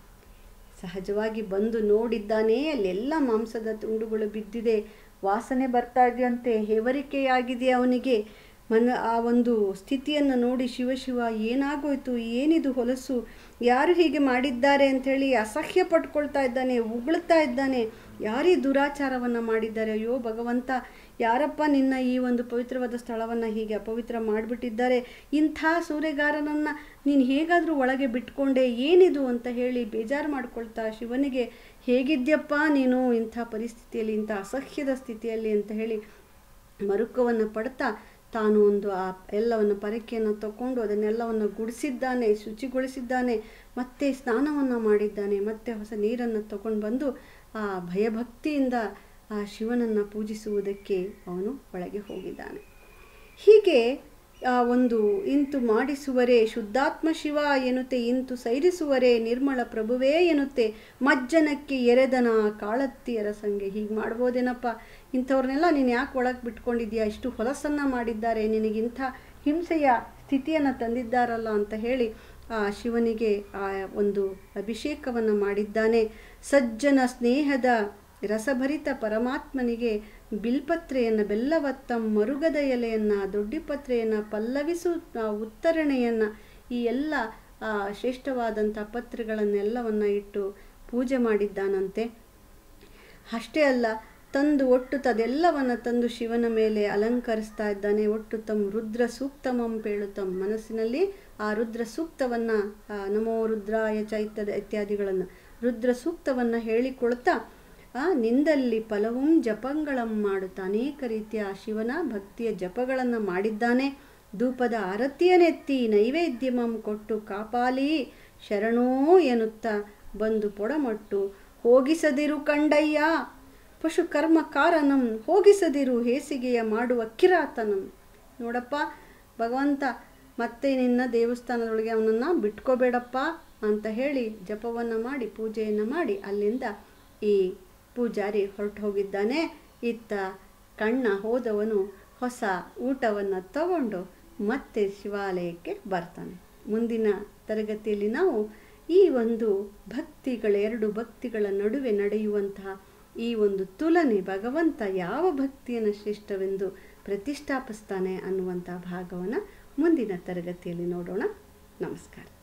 ಸಹಜವಾಗಿ ಬಂದು ನೋಡಿದ್ದಾನೆ ಅಲ್ಲೆಲ್ಲ ಮಾಂಸದ ತುಂಡುಗಳು ಬಿದ್ದಿದೆ ವಾಸನೆ ಬರ್ತಾ ಇದೆಯಂತೆ ಹೆವರಿಕೆಯಾಗಿದೆ ಅವನಿಗೆ ಮನ ಆ ಒಂದು ಸ್ಥಿತಿಯನ್ನು ನೋಡಿ ಶಿವಶಿವ ಏನಾಗೋಯ್ತು ಏನಿದು ಹೊಲಸು ಯಾರು ಹೀಗೆ ಮಾಡಿದ್ದಾರೆ ಅಂಥೇಳಿ ಅಸಹ್ಯ ಪಟ್ಕೊಳ್ತಾ ಇದ್ದಾನೆ ಉಗುಳ್ತಾ ಇದ್ದಾನೆ ಯಾರೀ ದುರಾಚಾರವನ್ನು ಮಾಡಿದ್ದಾರೆ ಅಯ್ಯೋ ಭಗವಂತ ಯಾರಪ್ಪ ನಿನ್ನ ಈ ಒಂದು ಪವಿತ್ರವಾದ ಸ್ಥಳವನ್ನು ಹೀಗೆ ಅಪವಿತ್ರ ಮಾಡಿಬಿಟ್ಟಿದ್ದಾರೆ ಇಂಥ ಸೂರೆಗಾರನನ್ನು ನೀನು ಹೇಗಾದರೂ ಒಳಗೆ ಬಿಟ್ಕೊಂಡೆ ಏನಿದು ಅಂತ ಹೇಳಿ ಬೇಜಾರು ಮಾಡ್ಕೊಳ್ತಾ ಶಿವನಿಗೆ ಹೇಗಿದ್ಯಪ್ಪ ನೀನು ಇಂಥ ಪರಿಸ್ಥಿತಿಯಲ್ಲಿ ಇಂಥ ಅಸಹ್ಯದ ಸ್ಥಿತಿಯಲ್ಲಿ ಅಂತ ಹೇಳಿ ಮರುಕವನ್ನು ಪಡ್ತಾ ತಾನು ಒಂದು ಆ ಎಲ್ಲವನ್ನು ಪರಕೆಯನ್ನು ತಗೊಂಡು ಅದನ್ನೆಲ್ಲವನ್ನು ಗುಡಿಸಿದ್ದಾನೆ ಶುಚಿಗೊಳಿಸಿದ್ದಾನೆ ಮತ್ತೆ ಸ್ನಾನವನ್ನು ಮಾಡಿದ್ದಾನೆ ಮತ್ತೆ ಹೊಸ ನೀರನ್ನು ತಗೊಂಡು ಬಂದು ಆ ಭಯಭಕ್ತಿಯಿಂದ ಆ ಶಿವನನ್ನು ಪೂಜಿಸುವುದಕ್ಕೆ ಅವನು ಒಳಗೆ ಹೋಗಿದ್ದಾನೆ ಹೀಗೆ ಆ ಒಂದು ಇಂತು ಮಾಡಿಸುವರೆ ಶುದ್ಧಾತ್ಮ ಶಿವ ಎನ್ನುತ್ತೆ ಇಂತು ಸೈರಿಸುವರೆ ನಿರ್ಮಲ ಪ್ರಭುವೇ ಎನ್ನುತ್ತೆ ಮಜ್ಜನಕ್ಕೆ ಎರೆದನ ಕಾಳತ್ತಿಯರ ಸಂಗೆ ಹೀಗೆ ಮಾಡ್ಬೋದೇನಪ್ಪ ಇಂಥವ್ರನ್ನೆಲ್ಲ ನೀನು ಯಾಕೆ ಒಳಗೆ ಬಿಟ್ಕೊಂಡಿದ್ಯಾ ಇಷ್ಟು ಹೊಲಸನ್ನು ಮಾಡಿದ್ದಾರೆ ನಿನಗಿಂಥ ಹಿಂಸೆಯ ಸ್ಥಿತಿಯನ್ನು ತಂದಿದ್ದಾರಲ್ಲ ಅಂತ ಹೇಳಿ ಆ ಶಿವನಿಗೆ ಆ ಒಂದು ಅಭಿಷೇಕವನ್ನು ಮಾಡಿದ್ದಾನೆ ಸಜ್ಜನ ಸ್ನೇಹದ ರಸಭರಿತ ಪರಮಾತ್ಮನಿಗೆ ಬಿಲ್ಪತ್ರೆಯನ್ನು ಬೆಲ್ಲವತ್ತಂ ಮರುಗದ ಎಲೆಯನ್ನು ದೊಡ್ಡಿಪತ್ರೆಯನ್ನು ಪಲ್ಲವಿಸು ಉತ್ತರಣೆಯನ್ನು ಈ ಎಲ್ಲ ಶ್ರೇಷ್ಠವಾದಂಥ ಪತ್ರೆಗಳನ್ನೆಲ್ಲವನ್ನು ಇಟ್ಟು ಪೂಜೆ ಮಾಡಿದ್ದಾನಂತೆ ಅಷ್ಟೇ ಅಲ್ಲ ತಂದು ಒಟ್ಟು ತದೆಲ್ಲವನ್ನು ತಂದು ಶಿವನ ಮೇಲೆ ಅಲಂಕರಿಸ್ತಾ ಇದ್ದಾನೆ ಒಟ್ಟು ತಮ್ಮ ರುದ್ರ ಸೂಕ್ತಮಂ ಪೇಳುತ್ತಂ ಮನಸ್ಸಿನಲ್ಲಿ ಆ ರುದ್ರ ಸೂಕ್ತವನ್ನು ನಮೋ ರುದ್ರಾಯ ಚೈತ್ಯದ ಇತ್ಯಾದಿಗಳನ್ನು ರುದ್ರ ಸೂಕ್ತವನ್ನು ಹೇಳಿಕೊಳ್ತಾ ಆ ನಿಂದಲ್ಲಿ ಫಲವಂ ಜಪಂಗಳಂ ಮಾಡುತ್ತಾ ಅನೇಕ ರೀತಿಯ ಶಿವನ ಭಕ್ತಿಯ ಜಪಗಳನ್ನು ಮಾಡಿದ್ದಾನೆ ಧೂಪದ ಆರತಿಯನೆತ್ತಿ ನೈವೇದ್ಯಮಂ ಕೊಟ್ಟು ಕಾಪಾಲಿ ಶರಣೋ ಎನ್ನುತ್ತಾ ಬಂದು ಪೊಡಮಟ್ಟು ಹೋಗಿಸದಿರು ಕಂಡಯ್ಯ ಪಶು ಕರ್ಮ ಕಾರಣಂ ಹೋಗಿಸದಿರು ಹೇಸಿಗೆಯ ಮಾಡುವ ಕಿರಾತನಂ ನೋಡಪ್ಪ ಭಗವಂತ ಮತ್ತೆ ನಿನ್ನ ದೇವಸ್ಥಾನದೊಳಗೆ ಅವನನ್ನು ಬಿಟ್ಕೋಬೇಡಪ್ಪ ಅಂತ ಹೇಳಿ ಜಪವನ್ನು ಮಾಡಿ ಪೂಜೆಯನ್ನು ಮಾಡಿ ಅಲ್ಲಿಂದ ಈ ಪೂಜಾರಿ ಹೊರಟು ಹೋಗಿದ್ದಾನೆ ಇತ್ತ ಕಣ್ಣ ಹೋದವನು ಹೊಸ ಊಟವನ್ನು ತಗೊಂಡು ಮತ್ತೆ ಶಿವಾಲಯಕ್ಕೆ ಬರ್ತಾನೆ ಮುಂದಿನ ತರಗತಿಯಲ್ಲಿ ನಾವು ಈ ಒಂದು ಭಕ್ತಿಗಳ ಎರಡು ಭಕ್ತಿಗಳ ನಡುವೆ ನಡೆಯುವಂತಹ ಈ ಒಂದು ತುಲನೆ ಭಗವಂತ ಯಾವ ಭಕ್ತಿಯನ್ನು ಶ್ರೇಷ್ಠವೆಂದು ಪ್ರತಿಷ್ಠಾಪಿಸ್ತಾನೆ ಅನ್ನುವಂಥ ಭಾಗವನ್ನು ಮುಂದಿನ ತರಗತಿಯಲ್ಲಿ ನೋಡೋಣ ನಮಸ್ಕಾರ